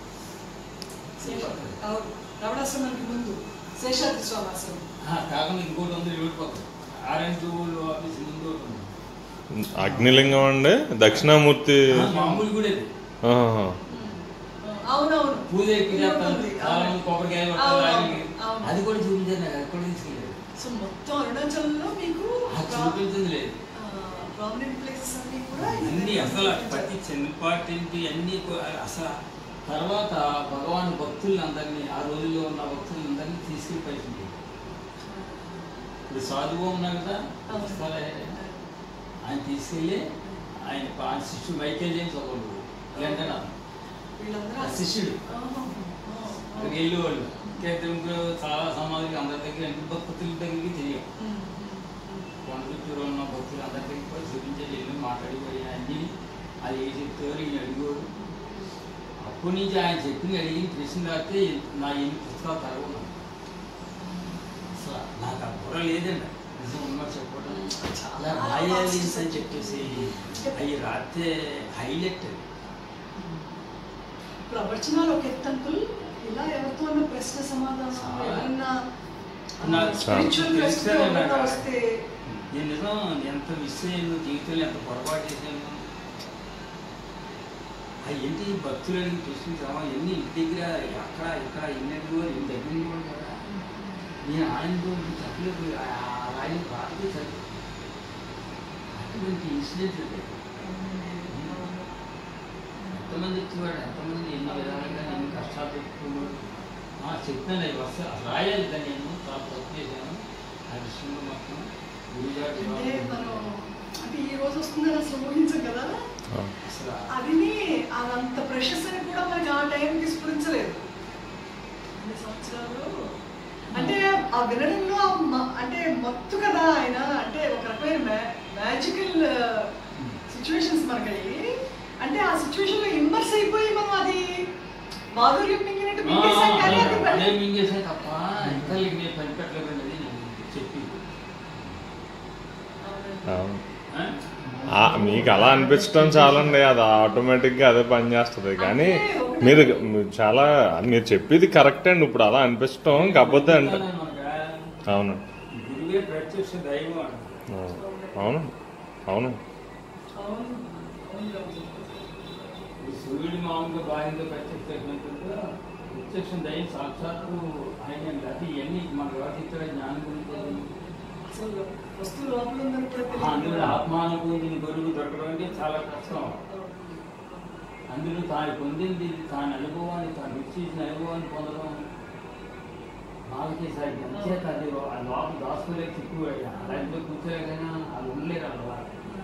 రమణాశ్రమానికి ముందు శేషాద్రి స్వామి ఆశ్రమం
కాకుండా ఇంకోటి ఉంది రోడ్డు పక్కన ఆర్ఎండ్ ఆఫీస్ ముందు ఒకటి ఉంది.
అగ్నిలింగం అండి దక్షిణామూర్తి
ఆ, మామూలు గుడి అది
ఆహా.
అవునవును
పూజ ఎక్కువ చేస్తాను
ఉంటుంది.
చాలా మంది కొబ్బరికాయ కొడతారు,
అవును,
రాగి.
అవును.
అది కూడా చూపించారు నాకు అది కూడా తీసుకెళ్ళారు
సో మొత్తం అరుణాచలంలో మీకు
అది చూపించింది లేదు
ప్రామినెంట్ ప్లేసెస్ అన్ని కూడా
అన్ని
ఇదే
అసలు
చూపించారు.
ప్రతి చిన్నపాటి అన్ని కూ- అసలు తర్వాత భగవాన్ భక్తులందరినీ ఆ రోజుల్లో ఉన్న భక్తులందరినీ తీసుకెళ్ళి పరిచింది ఇప్పుడు సాధువు ఉన్నారు కదా
అవును.
పుస్తకాలు ఆయన తీసుకెళ్ళి ఆయన పా- శిష్యుడు మైకేల్ జేమ్స్ ఒకడు లండన్ అతను.
వీళ్ళందరూ
ఆ శిష్యుడు
ఆహా.
అక్కడికి వెళ్ళి వాళ్ళు ఇంకెందుకు చాలా సమాధికి అందరి దగ్గర అన్ని భక్తుల దగ్గరికి తిరిగాం
ఉమ్, ఉమ్,
కొండ చుట్టూరు ఉన్న భక్తులు అందరి దగ్గరికి పోయి చూపించేది వెళ్ళి మాట్లాడిపోయి అన్ని అది ఏ చెప్తారు ఈయన అడిగోడు అప్పటి నుంచి ఆయన చెప్పిన అడిగిన ప్రశ్న రాస్తే నా ఎన్ని పుస్తకాలు తరగను అసలు నాకు ఆ బుర్ర లేదండి నిజం ఉన్నా చెప్పడం
చాలా
అలా రాయాలి
fast
అని చెప్పేసి అవి రాస్తే హైలైట్
ప్రవచనాలు ఒక ఎత్తంకుల్ ఇలా ఎవరితో అన్న ప్రశ్న సమాధానం
చాలా.
ఎవరన్నా
నాకు
స్పిరిచువల్
తెలుసు
ప్రశ్న
కదా
ఎవరన్నా
నాకు.
వస్తే
నేను నిజం ఎంత మిస్ అయ్యాను జీవితంలో ఎంత పొరపాటు చేశాను ఆ ఏంటి భక్తులు అడిగి ప్రశ్నించామా ఎన్ని ఇంటి దగ్గర అక్కడ ఇక్కడ ఎన్ని అడిగారు ఎన్ని దగ్గర ఉండేవాడు కదా నేను ఆయనతో చెప్పలేదు ఆ రాయి రాత్రి చదివి అటువంటి ఇన్సిడెంట్ అది. ఎంతమంది ఇచ్చేవాడు ఎంతమంది ఎన్ని విధాలుగా ఎన్ని కష్టాలు పెట్టుకున్నాడు ఆ, చెప్పాను అవి వస్తే రాయాలి దాన్ని నేను చాలా తప్పు చేశాను ఆ విషయంలో మొత్తం గురుగారు
అంటే మనం అంటే ఈ రోజు వస్తుందని అసలు ఊహించం కదా
ఆ.
అసలు
అదిని అదంత ప్రెషస్ అని కూడా మనకి ఆ టైంకి స్ఫురించలేదు అన్ని సంవత్సరాలు అంటే ఆ వినడంలో ఆ మ- అంటే మత్తు కదా ఆయన అంటే ఒక రకమైన మ్యాజికల్ సిచ్యువేషన్స్ మనకి అంటే ఆ సిచ్యువేషన్ లో ఇమ్మర్స్ అయిపోయి మనం అది మాధుర్యం మింగినట్టు మింగేసాం కానీ అది
అదే
మళ్ళీ
మింగేసా తప్ప ఇంకా నేను పనిపెట్టలేదు అనేది నేను చెప్పింది
అవును.
ఆ?
ఆ, మీకు అలా అనిపించడం చాలండి అది ఆటోమేటిక్గా అదే పని చేస్తుంది కానీ మీరు మీరు చాలా మీరు చెప్పేది కరెక్ట్ అండి ఇప్పుడు అలా అనిపించడం కాకపోతే అంటే
మనకా
అవును
గురువే ప్రత్యక్ష దైవం అంట.
అవును అవును అవును
అవును
ఈ సూర్యుడి మామూలుగా బాహ్యంగా ప్రత్యక్షంగా ప్రత్యక్షం దయ్యం సాక్షాత్తు ఆయన అది ఇవన్నీ మన వ్యవహరించిన జ్ఞానం గురించి అది.
అసలు వస్తువు లోపల ఉందని కూడా
ఆ, అందులో
తెలియదు
ఆత్మానుభూతిని గొడుగు దొరకడం అంటే చాలా కష్టం అందులో తాను పొందింది తాను అనుభవాన్ని తాను రుచి చేసిన అనుభవాన్ని పొందడం నాలుగేసారి అంచేత అది ఆ లోపల దాచుకోలేక చిక్కుపోయాడు అలాంటిలో కూర్చోలేకైనా అది ఉండలేరు అలా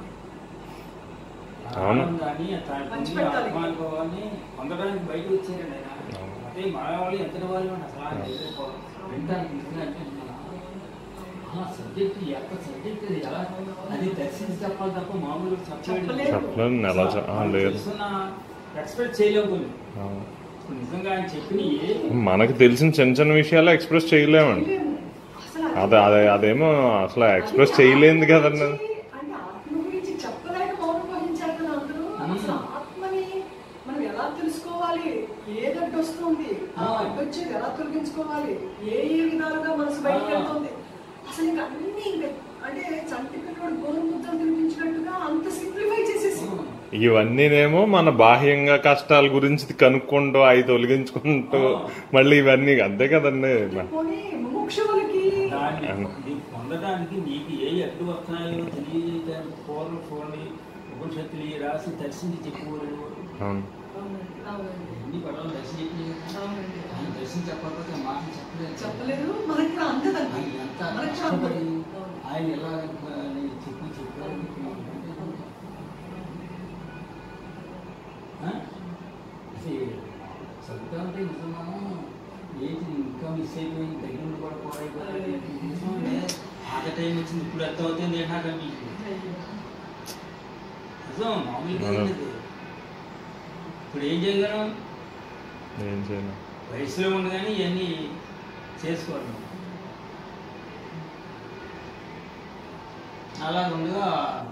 అవును.
కానీ తాను పొందిన
పంచిపెట్టాలి.
ఆత్మానుభవాన్ని పొందడానికి బయట వచ్చారండి ఆయన
అవును.
అదే మన వాళ్ళు ఎంతటి వాళ్ళు అని అసలు ఆయన తెలియకపో- వింటానికి తీసుకున్నట్టే సబ్జెక్ట్ ఎంత సబ్జెక్ట్ ఎలా అది దర్శించి చెప్పాలి తప్ప మామూలుగా చెప్పలేదు
చెప్పలేదు.
చెప్పలేదు ఎలా చె- ఆ, లేదు
ఎక్స్పెక్ట్ చేయలేము కొన్ని.
అవును.
ఇప్పుడు నిజంగా ఆయన చెప్పిన
మనకు తెలిసిన చిన్న చిన్న విషయాలు ఎక్స్ప్రెస్ చేయలేమండి
తెలియదు. అసలు
అదే అదే అదేమో అసలు ఎక్స్ప్రెస్ చేయలేదు కదండి అది.
అంటే ఆత్మ గురించి చెప్పలేక మౌనం వహించారు కదా అందరూ అసలు ఆత్మని మనం ఎలా తెలుసుకోవాలి ఏ గడ్డ వస్తుంది ఆ
ఆ.
గడ్డ వచ్చేది ఎలా తొలగించుకోవాలి ఏ ఏ విధాలుగా మనసు బయటకు
ఆ.
వెళ్తుంది అసలు ఇంకా అన్ని ఇంకా అంటే చంటి పిల్లడు గోరు ముద్దలు తినిపించినట్టుగా అంత సింప్లిఫై చేసేసి
ఇవన్నీనేమో మన బాహ్యంగా కష్టాల గురించి కనుక్కుంటూ అవి తొలగించుకుంటూ మళ్ళీ ఇవన్నీ అంతే కదండి
పోనీ ముముక్షువులకి
దాన్ని
అవును.
ఇది పొందడానికి నీకు ఏ అడ్డు వస్తున్నాయో తెలియడానికి పూర్వం చూడండి ఉపనిషత్తులు ఈ రాసి దర్శించి చెప్పుకోలేదు
అవును
అవునండి, అవునండి,
ఎన్ని పడవలు దర్శనం చెప్పి
అవునండి.
ఆయన దర్శనం చెప్పకపోతే మాట చెప్పలేదు
చెప్పలేదు మనకి కూడా అందదండి
ఆయన ఎంత
మనకి కూడా
కష్టపడి
అందదు.
ఆయన ఎలా అని చెప్పి చెప్పారు ఆ? అసలు చదువుతా ఉంటే నిజమా ఏంటి ఇంకా మిస్ అయిపోయింది దగ్గర నుండి కూడా పోయిపోయింది ఆట టైం వచ్చింది ఇప్పుడు అర్థం అవుతుంది ఏంటంటే మీకు
అయ్యో.
నిజం మామూలుగా
అవును.
లేదు. ఇప్పుడు ఏం చేయగలం
ఏం చేయను
వయసులో ఉంది కానీ ఇవన్నీ చేసుకోవాలి అలా ఉండగా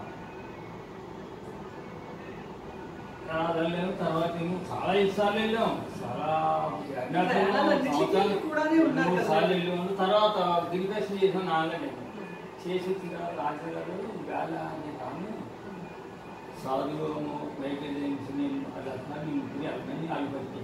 వెళ్ళాము తర్వాత ఏమో చాలా ఇసార్లు వెళ్ళాం చాలా
ప్రయాణాలన్నిటికీ
సంవత్సరాలు
కూడానే ఉన్నారు
మూడు
కదా.
సార్లు వెళ్ళాము తర్వాత దిగ్దర్శనం చేసాం నాలుగు చేసి వచ్చిన తర్వాత రాజగారు గాలి అనే కాను సాధువు వెహికల్ నేను అది అర్థాన్ని నేను ముగ్గురి అర్థాన్ని వాళ్ళు పట్టి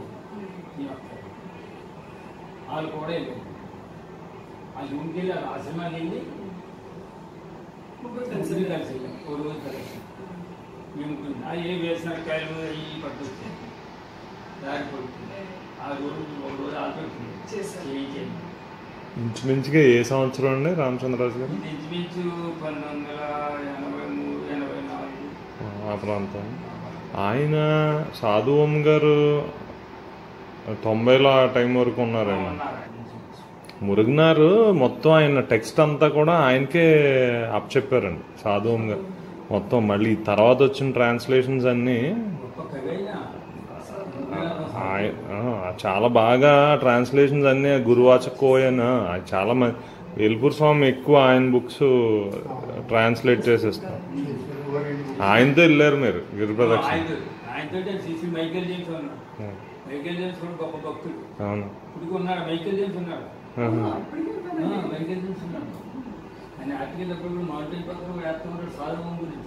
వాళ్ళు కూడా వెళ్ళారు ఆ జూన్కి వెళ్ళి ఆ ఆశ్రమానికి వెళ్ళి
ముగ్గురు కలిసి
ముగ్గురు కలిసి వెళ్ళాం ఓ రోజు కలిసి మేము ముగ్గురు. ఆ ఏ వేసిన కాయలు అవి పట్టుకొచ్చాయి దారి పడుతుంది ఆ రోజు ఒక రోజు ఆల్పెడుతుంది
చేశారు.
చేయించేయండి
ఇంచుమించుగా ఏ సంవత్సరం అండి రామచంద్రరాజు గారు
ఇది ఇంచుమించు పంతొమ్మిది వందల ఎనభై మూడు ఎనభై నాలుగు
ఆ ప్రాంతం ఆయన సాధువం గారు తొంభైలో ఆ టైం వరకు ఉన్నారండి
ఉన్నారు ఇంచుమించు.
మురుగనారు మొత్తం ఆయన టెక్స్ట్ అంతా కూడా ఆయనకే అప్పచెప్పారండి సాధువం గారు మొత్తం మళ్ళీ తర్వాత వచ్చిన ట్రాన్స్లేషన్స్ అన్నీ
గొప్ప కవి అయినా
ఆయ- ఆ, చాలా బాగా ట్రాన్స్లేషన్స్ అన్నీ గురువాచకోయన చాలా మంది వెలుపూర్ స్వామి ఎక్కువ ఆయన బుక్స్ ట్రాన్స్లేట్ చేసేస్తారు ఆయనతో వెళ్ళారు మీరు గిరి ప్రదక్షిణ
ఆయనతో ఆయనతో సిసి మైకేల్ జేమ్స్ ఉన్నాడు
ఆ,
మైకేల్ జేమ్స్ కూడా గొప్ప భక్తుడు
అవును
ఇప్పుడు ఉన్నాడు మైకేల్ జేమ్స్ ఉన్నాడు
ఆహా.
అప్పటికే
ఆ,
ఉన్నారండి.
మైకేల్ జేమ్స్ ఉన్నాడు ఆయన ఆర్టికల్ అప్పుడు కూడా మౌంటైన్ పక్కన వేస్తూ ఉంటాడు సాధువం గురించి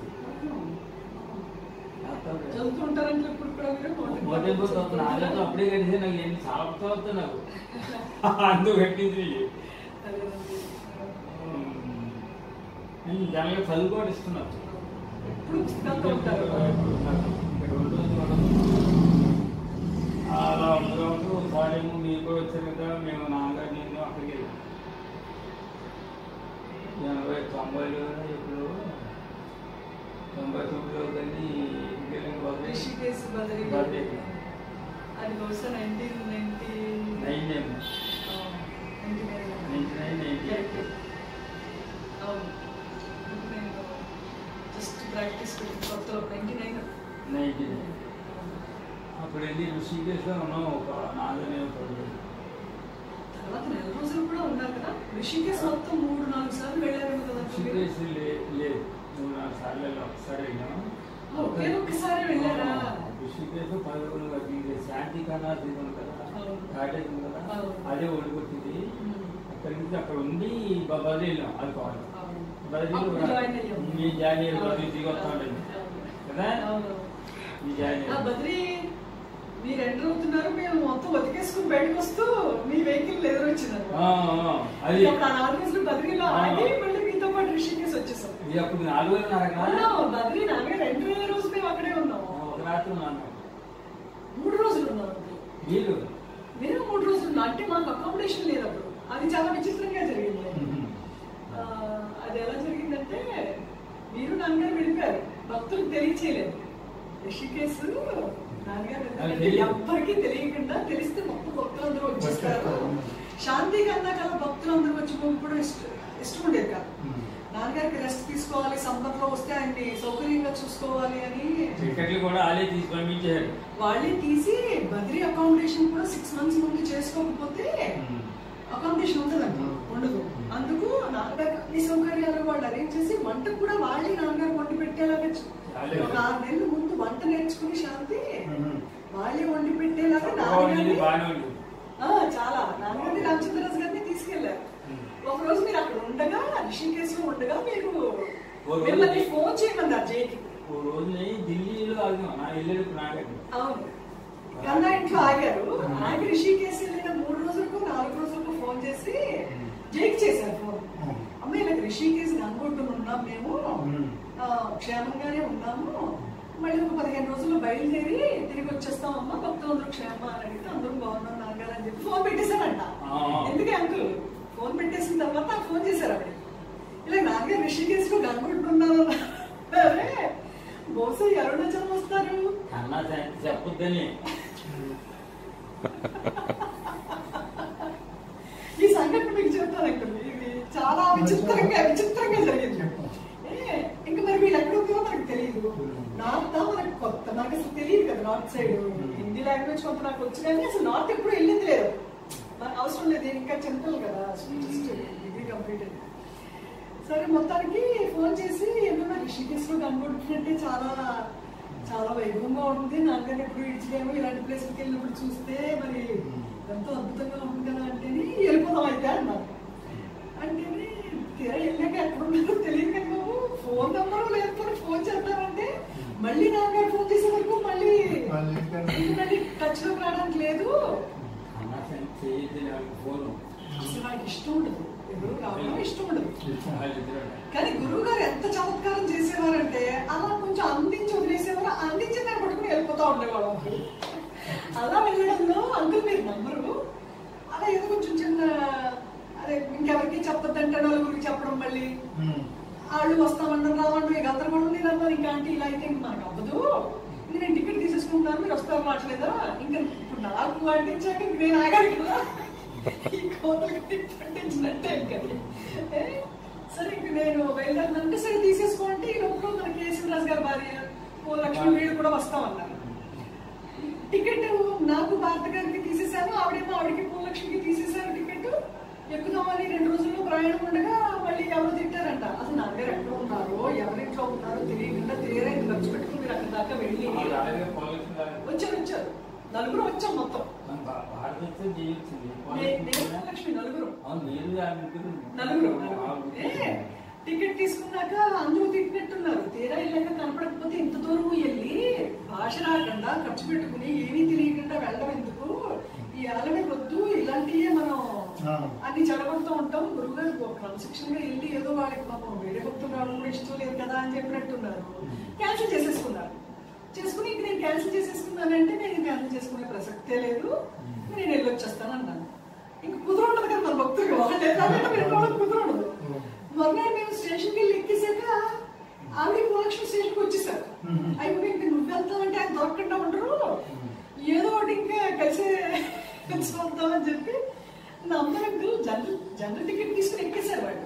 వేస్తా ఉంటాడు.
చదువుతూ ఉంటారంటే ఇప్పుడు కూడా మీరు
మౌంటైన్ పోతే ఒక నాలుగు అప్పుడే కట్టితే నాకు ఎన్ని చాలా అవుతా నాకు అందుకు కట్టింది
అదేనండి.
జనాలకు చదువుకోవడం ఇస్తున్నారు
ఎప్పుడు పుస్తకాలతో ఉంటారు
అలా ఉండగా ఉంటూ ఒకసారి ఏమో మీరు కూడా వచ్చారు కదా మేము నాన్నగారు నేను అక్కడికి వెళ్ళాం ఎనభై తొంభైలో ఇప్పుడు తొంభై తొమ్మిదిలో కానీ
రిషికేశ్ బదరి
బర్త్డే
అది బహుశా nineteen ninety
nine nine ninety nine ninety eight
అవును నేను జస్ట్ ప్రాక్టీస్ కొత్తలో నైన్టీ నైన్
నైన్టీ నైన్ అప్పుడు వెళ్ళి ఋషికేశ్లో ఉన్నాం ఒక నాలుగు పడుతుంది
తర్వాత నెల రోజులు కూడా ఉన్నారు కదా రిషికేశ్ మొత్తం మూడు నాలుగు సార్లు వెళ్ళారేమో కదా మీరు?
ఋషికేశ్ లే- లేదు మూడు నాలుగు సార్లు వెళ్ళాం. ఒకసారి వెళ్ళాం
ఒకే ఒక్కసారి వెళ్ళారా?
ఋషికేశ్ పదకొండు వరకు శాంతి కన్నా ఇది ఉంది కదా
అవును.
కాటేజ్ ఉంది కదా
అవును.
అదే ఒడిగొట్టింది
ఉమ్.
అక్కడి నుంచి అక్కడ ఉండి బ- బదిలీ వెళ్ళాం అది కావాలి
అవును.
బదిలీ
అప్పుడు జాయిన్ అయ్యాం.
మేము జాయిన్ అయ్యాం
అవును.
బదిలీ దిగి వస్తా
అవును.
ఉండండి కదా
అవును
ఈ జాయిన్
ఆ బద్రి మీరు ఎంటర్ అవుతున్నారు మేము మొత్తం బతికేసుకుని బయటకు వస్తూ మీ వెహికల్ ఎదురొచ్చినారు
ఆ, ఆ, అది
అప్పుడు ఆ నాలుగు రోజులు బద్రీలో ఆగి మళ్ళీ మీతో పాటు రిషికేస్ వచ్చేసాం
ఇది అప్పుడు నాలుగు వేల నరక
ఉన్నాం బద్రీ నాన్నగారు ఎంటర్ అయ్యే రోజు మేము అక్కడే ఉన్నాము
ఒక రాత్రి ఉన్నాను
మూడు రోజులు ఉన్నాం అప్పుడు.
వీళ్ళు
నేను మూడు రోజులు ఉన్నా అంటే మాకు అకామిడేషన్ లేదు అప్పుడు అది చాలా విచిత్రంగా జరిగింది ఆ, అది ఎలా జరిగిందంటే మీరు నాన్నగారు వెళ్ళిపోయారు భక్తులకు తెలియచేయలేదు రిషికేశ్ నాన్నగారు
అది
వెళ్ళారంటే
తెలియదు.
ఎవ్వరికీ తెలియకుండా తెలిస్తే మొత్తం భక్తులందరూ వచ్చేస్తారు శాంతిగా అన్నాక అలా భక్తులందరూ వచ్చి కూడా ఇష్టం ఇష్టం ఉండేది కాదు నాన్నగారికి రెస్ట్ తీసుకోవాలి సంపర్లో వస్తే ఆయన్ని సౌకర్యంగా చూసుకోవాలి అని
టికెట్లు కూడా వాళ్ళే తీసి పంపించారు
వాళ్ళే తీసి బద్రీ అకామిడేషన్ కూడా సిక్స్ మంత్స్ ముందు చేసుకోకపోతే అకామిడేషన్ ఉంటుందండి ఉండదు అందుకు నాన్నగారు అన్ని సౌకర్యాలు వాళ్ళు అరేంజ్ చేసి వంట కూడా వాళ్ళే నాన్నగారు వండి పెట్టేలాగా చూ-
వాళ్ళే.
ఒక ఆరు నెలల ముందు వంట నేర్చుకుని శాంతి వాళ్ళే వండి పెట్టేలాగా
చక్కగా ఉండేది,
నాన్నగారిని
బాగానే ఉండేది
ఆ, చాలా నాన్నగారిని రామచంద్రరాజు గారిని తీసుకెళ్లారు ఒక రోజు మీరు అక్కడ ఉండగా రిషికేశ్ లో ఉండగా మీరు
ఓ రోజు-
మిమ్మల్ని ఫోన్ చేయమన్నారు జైకి
ఓ రోజుని ఢిల్లీలో ఆగాం నా వెళ్ళేటప్పుడు నాకే
అవును కన్నా ఇంట్లో ఆగారు ఆగి రిషికేశ్ వెళ్ళిన మూడు రోజులకు నాలుగు రోజులకు ఫోన్ చేసి జైకి చేశారు ఫోన్ అమ్మ ఇలా రిషికేశ్ గంగొట్టును ఉన్నాం మేము ఆ, క్షేమంగానే ఉన్నాము మళ్ళీ ఒక పదిహేను రోజుల్లో బయలుదేరి తిరిగి వచ్చేస్తాం అమ్మ భక్తులందరూ క్షేమ అని అడిగితే అందరూ బాగున్నాం నాన్నగారు అని చెప్పి ఫోన్ పెట్టేశారంట
ఆ.
ఎందుకే అంకుల్ ఫోన్ పెట్టేసిన తర్వాత నాకు ఫోన్ చేశారు ఆవిడ ఇలా నాన్నగారు రిషికేశ్ లో గంగొట్టున్నారు అరే బహుశా ఈ అరుణాచలం వస్తారు
అన్నా చెప్పొద్దని
ఈ సంఘటన మీకు చెప్తాను అంకుల్ ఇది చాలా విచిత్రంగా విచిత్రంగా జరిగింది ఏ, ఇంకా మరి వీళ్ళు ఎక్కడ ఉందో మనకు తెలియదు నార్త్ మనకు కొత్త మనకు అసలు తెలియదు కదా నార్త్ సైడ్ హిందీ లాంగ్వేజ్ కొంత నాకు వచ్చు కానీ అసలు నార్త్ ఎప్పుడు వెళ్ళింది లేదు నాకు అవసరం లేదు నేను ఇంకా చిన్నపిల్ల కదా డిగ్రీ కంప్లీట్ అయింది సరే మొత్తానికి ఫోన్ చేసి ఏమన్నా రిషికేశ్ లో కనబడుతుందంటే చాలా చాలా వైభవంగా ఉంటుంది నాన్నగారు ఎప్పుడు ఇడ్చిలేమో ఇలాంటి ప్లేస్కి వెళ్ళినప్పుడు చూస్తే మరి ఎంతో అద్భుతంగా ఉంటుంది కదా అంటేని వెళ్ళిపోదాం అయితే అన్నారు అంటేని తీరా వెళ్ళాక ఎక్కడ ఉన్నారో తెలియదు కదా బాబు ఫోన్ నెంబర్ లేకపోతే ఫోన్ చేద్దామంటే మళ్ళీ నాన్నగారు ఫోన్ చేసే వరకు మళ్ళీ
వాళ్ళు ఏంటంటే-
ఇంక మళ్ళీ టచ్ లోకి రావడానికి లేదు
అన్నా చేయొద్దు నాకు ఫోను
అసలు నాకు ఇష్టం ఉండదు ఎవరు రావడం ఇష్టం ఉండదు
వాళ్ళిద్దరు
కానీ గురువు గారు ఎంత చమత్కారం చేసేవారంటే అలా కొంచెం అందించి వదిలేసేవారు అందించిన దాన్ని పట్టుకుని వెళ్ళిపోతా ఉండేవాడు అలా వెళ్ళడంలో అంకుల్ మీరు నమ్మరు అలా ఏదో కొంచెం చిన్న అదే ఇంకెవరికి చెప్పొద్దంటే నలుగురికి చెప్పడం మళ్ళీ వాళ్ళు వస్తామన్నారు రావండి ఇక గందరగోళం నేను అన్నారు ఇంకా అంటే ఇలా అయితే ఇంక మనకు అవ్వదు ఇంక నేను టికెట్ తీసేసుకుంటాను మీరు వస్తారు రావట్లేదా ఇంకా ఇప్పుడు నాకు అంటించాక ఇంక నేను ఆగాలి కదా ఈ కోతలకి పట్టించినట్టే ఇంకా ఏ? సరే ఇంక నేను బయలుదేరినంటే సరే తీసేసుకోండి ఈ లోపల మన కేశవరాజు గారి భార్య ఓ లక్ష్మి వీళ్ళు కూడా వస్తామన్నారు టికెట్ నాకు భారత గారికి తీసేశాను ఆవిడేమో ఆవిడకి పూలక్ష్మికి తీసేశారు టికెట్ ఎక్కుదామని రెండు రోజుల్లో ప్రయాణం ఉండగా మళ్ళీ ఎవరు తిట్టారంట అసలు నాన్నగారు ఎక్కడ ఉన్నారో ఎవరింట్లో ఉన్నారో తెలియకుండా తీరా ఇంత ఖర్చు పెట్టుకుని మీరు అక్కడ దాకా వెళ్ళి వచ్చారు వచ్చారు నలుగురు వచ్చాం మొత్తం
భారతదేశం చేయొచ్చింది
నే- నేను పూలక్ష్మి నలుగురు
అవును మీరు ఆ ముగ్గురు
నలుగురు ఏ, టికెట్ తీసుకున్నాక అందరూ తిట్టినట్టున్నారు తీరా వెళ్ళాక కనపడకపోతే ఇంత దూరం వెళ్ళి భాష రాకుండా ఖర్చు పెట్టుకుని ఏమీ తెలియకుండా వెళ్ళడం ఎందుకు ఈ అలవే వద్దు ఇలాంటివే మనం
ఆ.
అన్ని చెడగొడుతూ ఉంటాం గురువుగారు ఒక క్రమశిక్షణగా వెళ్ళి ఏదో వాళ్ళకి పాపం వేరే భక్తులు రావడం కూడా ఇష్టం లేదు కదా అని చెప్పినట్టున్నారు క్యాన్సిల్ చేసేసుకున్నారు చేసుకుని ఇంక నేను క్యాన్సిల్ చేసేసుకున్నానంటే నేను క్యాన్సిల్ చేసుకునే ప్రసక్తే లేదు నేను వెళ్ళొచ్చేస్తాను అన్నాను ఇంక కుదరఉండదు కదా మన భక్తులు వాళ్ళే కాబట్టి వెళ్ళిపోవడం కుదరఉండదు మొన్న మేము స్టేషన్కి వెళ్ళి ఎక్కేసాక ఆవిడ మహాలక్ష్మి స్టేషన్కి వచ్చేసారు
మ్మ్.
అయిపోయి ఇంక నువ్వు వెళ్తావంటే ఆయన దొరకకుండా ఉండరు ఏదో ఒకటి ఇంకా కలిసి చూద్దామని చెప్పి నా అమ్మలకు జనరల్ జనరల్ టికెట్ తీసుకుని ఎక్కేశారు వాళ్ళు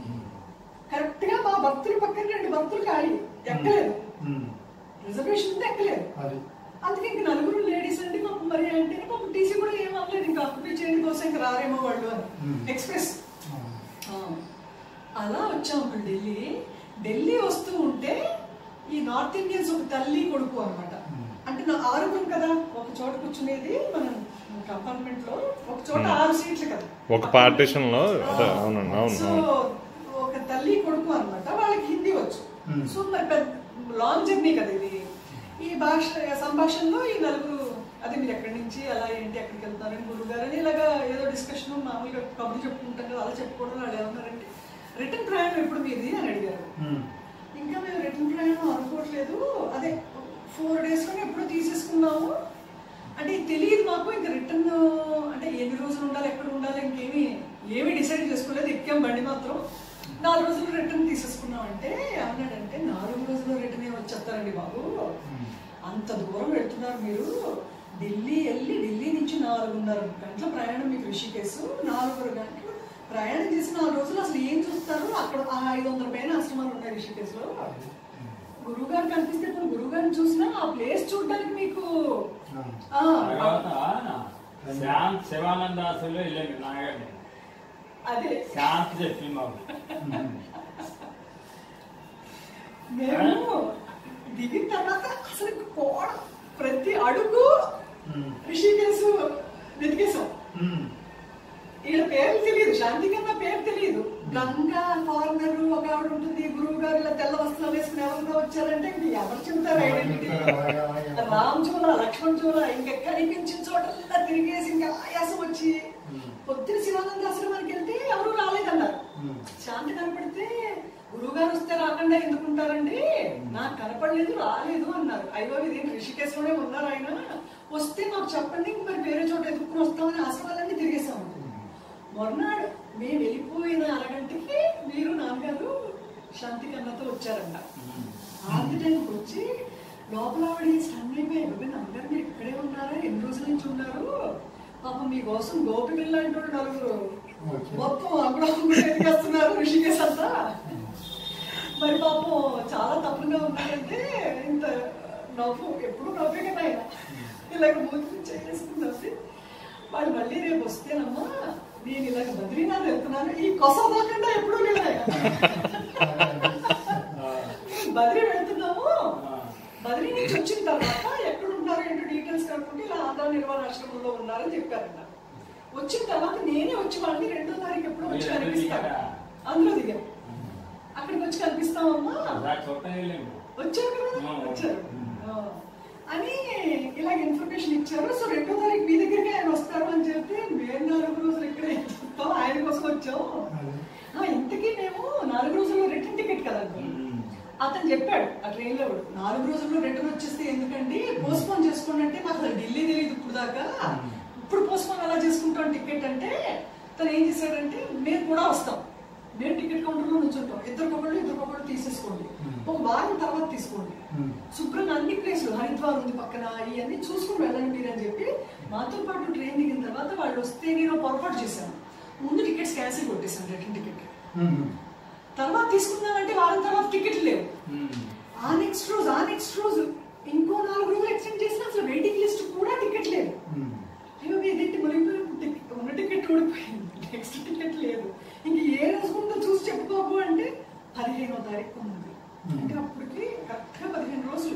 కరెక్ట్ గా మా భక్తుల పక్కన రెండు భక్తులు ఖాళీ ఎక్కలేదు రిజర్వేషన్ ఉంటే ఎక్కలేదు
అది
అందుకే ఇంక నలుగురు లేడీస్ అంటే పాపం మరి అంటే పాపం టీసీ కూడా ఏం అవ్వలేదు ఇంకా అప్లై చేయడం కోసం ఇంకా రారేమో వాళ్ళు అని
Hmm.
ఎక్స్ప్రెస్
ఆ.
ఆ, అలా వచ్చాం ఇప్పుడు ఢిల్లీ ఢిల్లీ వస్తూ ఉంటే ఈ నార్త్ ఇండియన్స్ ఒక తల్లి కొడుకు అన్నమాట
Hmm.
అంటే నా ఆరుగురు కదా ఒక చోట కూర్చునేది మనం కంపార్ట్మెంట్ లో ఒక చోట ఆరు సీట్లు కదా
ఒక partition లో అదే, అవునండి, అవును,
సో
అవును.
ఒక తల్లి కొడుకు అన్నమాట వాళ్ళకి హిందీ వచ్చు
Hmm.
సో మరి పెద్ద లాంగ్ జర్నీ కదా ఇది ఈ భాష సంభాషణలో ఈ నలుగురు అదే మీరు ఎక్కడి నుంచి అలా ఏంటి ఎక్కడికి వెళ్తారని గురువు గారు అని ఇలాగా ఏదో డిస్కషన్ మామూలుగా కబుర్లు చెప్పుకుంటాం కదా అలా చెప్పుకోవడం వాళ్ళు ఏమన్నారంటే రిటర్న్ ప్రయాణం ఎప్పుడు మీది అని అడిగారు ఇంకా మేము రిటర్న్ ప్రయాణం అనుకోవట్లేదు అదే ఫోర్ డేస్లో ఎప్పుడో తీసేసుకున్నాము అంటే ఇది తెలియదు మాకు ఇంకా రిటర్న్ అంటే ఎన్ని రోజులు ఉండాలి ఎక్కడ ఉండాలి ఇంకేమి ఏమీ డిసైడ్ చేసుకోలేదు ఎక్కాం బండి మాత్రం నాలుగు రోజులు రిటర్న్ తీసేసుకున్నాం అంటే ఏమన్నాడంటే నాలుగు రోజులు రిటర్న్ వచ్చేస్తారండి బాబు అంత దూరం వెళ్తున్నారు మీరు ఢిల్లీ వెళ్ళి ఢిల్లీ నుంచి నాలుగున్నర గంటల ప్రయాణం మీకు రిషికేశ్ నాలుగున్నర గంటలు ప్రయాణం చేసి నాలుగు రోజులు అసలు ఏం చూస్తారు అక్కడ ఆ ఐదు వందల పైన ఆశ్రమాలు ఉన్నాయి రిషికేశ్లో గురువు గారు కనిపిస్తే ఇప్పుడు గురువు గారిని చూసినా ఆ ప్లేస్ చూడడానికి మీకు ఆ,
తర్వాత శాంత్ శివానందాసులో వెళ్ళాను నాగండి
అదే
శాంత్ చెప్పి మాకు
మేము దిగిన తర్వాత అసలు పోవడం ప్రతి అడుగు రిషికేశ్ వెతికేశాం వీళ్ళ పేర్లు తెలియదు శాంతి కన్నా పేరు తెలియదు గంగా ఫారినర్ ఒక ఆవిడ ఉంటుంది గురువు గారు ఇలా తెల్ల వస్త్రాలు వేసుకుని ఎవరైనా వచ్చారంటే ఇంక ఎవరు చెబుతారు ఐడెంటిటీ రామ్ చూల లక్ష్మణ్ చూల ఇంకా కనిపించిన చోటల్లా తిరిగేసి ఇంకా ఆయాసం వచ్చి పొద్దున శివానంద ఆశ్రమానికి వెళ్తే ఎవరు రాలేదన్నారు శాంతి కనపడితే గురువు గారు వస్తే రాకుండా ఎందుకుంటారండి నాకు కనపడలేదు రాలేదు అన్నారు అయ్యో ఇది రిషికేశ్లోనే ఉన్నారు ఆయన వస్తే మాకు చెప్పండి ఇంక మరి వేరే చోట ఎదుర్కొని వస్తామని ఆశ్రమాలన్నీ తిరిగేసాము మొన్నాడు మేము వెళ్ళిపోయిన అరగంటకి మీరు నాన్నగారు శాంతి కన్నతో వచ్చారంట ఆర్తి టైంకి వచ్చి లోపల ఆవిడ స్టన్ అయిపోయి "బాబోయ్, నాన్నగారు మీరు ఇక్కడే ఉన్నారా ఎన్ని రోజుల నుంచి ఉన్నారు పాపం మీకోసం గోపికల్ లాంటి వాళ్ళు నలుగురు మొత్తం అక్కడ ఎదిగేస్తున్నారు ఋషికేశ్ అంతా మరి పాపం చాలా తప్పుగా ఉన్నారంటే ఇంత నవ్వు ఎప్పుడు నవ్వే కదా ఆయన ఇలాగ మూతి చేసుకుంటుంది వాళ్ళు మళ్ళీ రేపు వస్తేనమ్మా నేను ఇలాగ బద్రీనాథ్ వెళ్తున్నాను ఈ కొస పోకుండా ఎప్పుడూ లేదు ఆయన. బద్రీ వెళ్తున్నాము బద్రీ నుంచి వచ్చిన తర్వాత ఎక్కడ ఉంటారు ఏంటో డీటెయిల్స్ కనుక్కుంటే ఇలా ఆంధ్ర నిర్మాణ ఆశ్రమంలో ఉన్నారని చెప్పారంట వచ్చిన తర్వాత నేనే వచ్చి వాళ్ళని రెండో తారీఖు ఎప్పుడో వచ్చి
మీరు ఎక్కడ
కనిపిస్తాను
దిగారా?
అందులో దిగాం అక్కడికి వచ్చి కనిపిస్తామమ్మా
అలా చూడటం వెళ్ళాము
వచ్చారు కదా
ఆ,
వచ్చారు
ఉమ్.
ఆ. అని ఇలాగ ఇన్ఫర్మేషన్ ఇచ్చారు సో రెండో తారీఖు మీ దగ్గరికి ఆయన వస్తారు అని చెప్తే మేము నాలుగు రోజులు ఇక్కడే చెప్తాం ఆయన కోసం వచ్చాం ఆ, ఇంతకీ మేము నాలుగు రోజుల్లో రిటర్న్ టికెట్ కదండి అతను చెప్పాడు ఆ ట్రైన్ లో కూడా, నాలుగు రోజుల్లో రిటర్న్ వచ్చేస్తే ఎందుకండి పోస్ట్పోన్ చేసుకోండి అంటే నాకు అసలు ఢిల్లీ తెలియదు ఇప్పుడు దాకా ఇప్పుడు పోస్ట్పోన్ అలా చేసుకుంటాం టికెట్ అంటే తను ఏం చేశాడంటే మేము కూడా వస్తాం మేము టికెట్ కౌంటర్లో నుంచుంటాం ఇద్దరికొకళ్ళు ఇద్దరికొకళ్ళు తీసేసుకోండి ఒక వారం తర్వాత తీసుకోండి శుభ్రంగా అన్ని ప్లేస్లు హరిద్వార్ ఉంది పక్కన ఇవన్నీ చూసుకుని వెళ్ళండి మీరు అని చెప్పి మాతో పాటు ట్రైన్ దిగిన తర్వాత వాళ్ళు వస్తే నేను పొరపాటు చేశాను ముందు టికెట్స్ క్యాన్సిల్ కొట్టేశాను రిటర్న్ టికెట్ తర్వాత తీసుకుందామంటే వారం తర్వాత టికెట్లు లేవు ఆ నెక్స్ట్ రోజు ఆ నెక్స్ట్ రోజు ఇంకో నాలుగు రోజులు ఎక్స్టెండ్ చేసినా అసలు వెయిటింగ్ లిస్ట్ కూడా టికెట్ లేదు అయ్యో ఇదేంటి మునిగిపోయి టికెట్ ఉన్న టికెట్ ఊడిపోయింది నెక్స్ట్ టికెట్ లేదు ఇంక ఏ రోజు ఉందో చూసి చెప్పుకోకు అంటే పదిహేనో తారీఖు ఉంది అంటే అప్పటికి కరెక్ట్గా పదిహేను రోజులు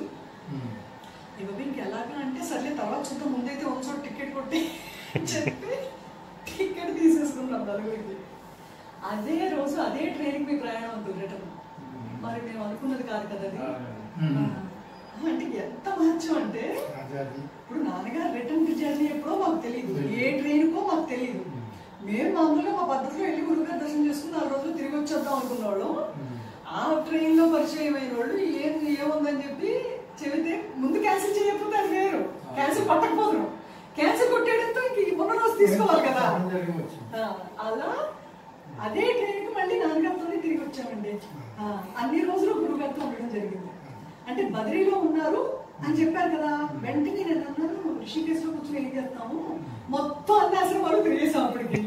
ఇవ్వ ఇంక ఎలాగా అంటే సర్లే తర్వాత చూద్దాం ముందైతే ఒక చోట టికెట్ కొట్టి చెప్పి టికెట్ తీసేసుకున్నాం నలుగురికి అదే రోజు అదే ట్రైన్కి మీ ప్రయాణం అవుతుంది రిటర్న్ మరి మేము అనుకున్నది కాదు కదా అది
మ్మ్.
ఆ, అంటే ఎంత మహత్యం అంటే ఇప్పుడు నాన్నగారు రిటర్న్ జర్నీ ఎప్పుడో మాకు తెలియదు ఏ ట్రైన్కో మాకు తెలియదు మేము మామూలుగా మా పద్ధతిలో వెళ్ళి గురుగారు దర్శనం చేసుకుని నాలుగు రోజులు తిరిగి వచ్చేద్దాం అనుకున్నవాళ్ళం ఆ ట్రైన్ లో పరిచయం అయిన వాళ్ళు ఏం ఏముందని చెప్పి చెబితే ముందు క్యాన్సిల్ చేయకపోతే అది వేరు క్యాన్సిల్ కొట్టకపోతున్నాం క్యాన్సిల్ కొట్టేయడంతో ఇంక ఈ మొన్న రోజు తీసుకోవాలి కదా ఆ, అలా అదే ట్రైన్కి మళ్ళీ నాన్నగారితోనే తిరిగి వచ్చామండి ఆ, అన్ని రోజులు గురుగారితో ఉండడం జరిగింది అంటే బద్రీలో ఉన్నారు అని చెప్పారు కదా వెంటనే నేను అన్నాను ఋషికేశ్ లో కూర్చొని ఏం చేస్తాము మొత్తం అన్ని ఆశ్రమాలు తిరిగేసాం అప్పటికి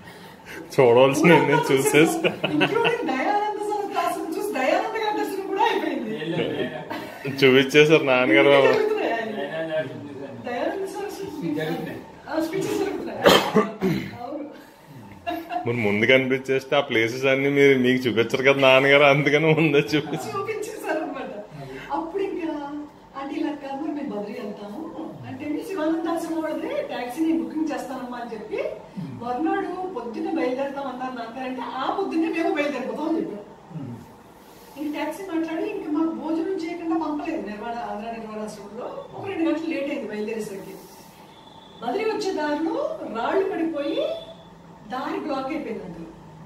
చూడవలసిన నేను చూసేసి
ఇంక్లూడింగ్ దయానంద సరస్వతి ఆశ్రమం చూసి దయానంద గారి దర్శనం కూడా అయిపోయింది
చూపించేశారు నాన్నగారు
ఇవన్నీ
బాబు
జరుగుతున్నాయి ఆయనకి. దయానంద సరస్వతి
జరుగుతున్నాయి.
స్పీచెస్ జరుగుతున్నాయి అవును
మరి ముందు కనిపించేస్తే ఆ ప్లేసెస్ అన్ని మీరు మీకు చూపించరు కదా నాన్నగారు అందుకని ముందే చూపించారు
చూపించేశారు అనమాట అప్పుడు ఇంకా అంటే ఇలా కాదు మరి మేము బదిలీ వెళ్తాము అంటే మీ శివానంద ఆశ్రమం వాడితే ట్యాక్సీ నేను బుకింగ్ చేస్తానమ్మా అని చెప్పి మర్నాడు పొద్దున్నే బయలుదేరుతాం అన్నారు నాన్నగారు అంటే ఆ పొద్దున్నే మేము బయలుదేరిపోతాం అని చెప్పాం ఇంక ట్యాక్సీ మాట్లాడి ఇంకా మాకు భోజనం చేయకుండా పంపలేదు నిర్వాణ ఆంధ్ర నిర్వాణాశ్రమంలో ఒక రెండు గంటలు లేట్ అయింది బయలుదేరేసరికి బదిలీ వచ్చే దారిలో రాళ్ళు పడిపోయి దారి బ్లాక్ అయిపోయింది అందులో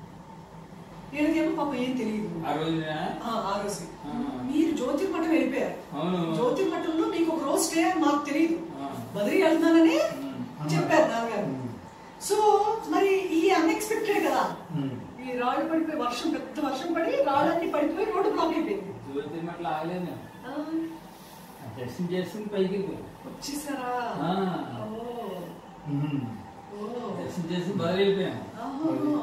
వీళ్ళకేమో పాపం ఏం తెలియదు
ఆ రోజున
ఆ, ఆ రోజు
ఆ.
మీరు జ్యోతిర్మఠం వెళ్ళిపోయారు
అవును
జ్యోతిర్మఠంలో మీకు ఒక రోజు స్టే అని మాకు తెలియదు
ఆ.
బదిలీ వెళ్తున్నానని
ఉమ్.
చెప్పారు నాన్నగారు
ఉమ్.
సో మరి ఈ అన్ఎక్స్పెక్టెడ్ కదా
ఉమ్.
ఈ రాళ్ళు పడిపోయి వర్షం పెద్ద వర్షం పడి రాళ్ళన్నీ పడిపోయి రోడ్డు బ్లాక్ అయిపోయింది
జ్యోతి మట్ల ఆగలేదు
ఆ,
దర్శనం చేసుకుని పైకి వెళ్ళిపోయాం.
వచ్చేసారా
ఆ.
ఓ,
ఉమ్.
ఓ.
దర్శనం చేసి బదిలీ వెళ్ళిపోయాం
ఆహా.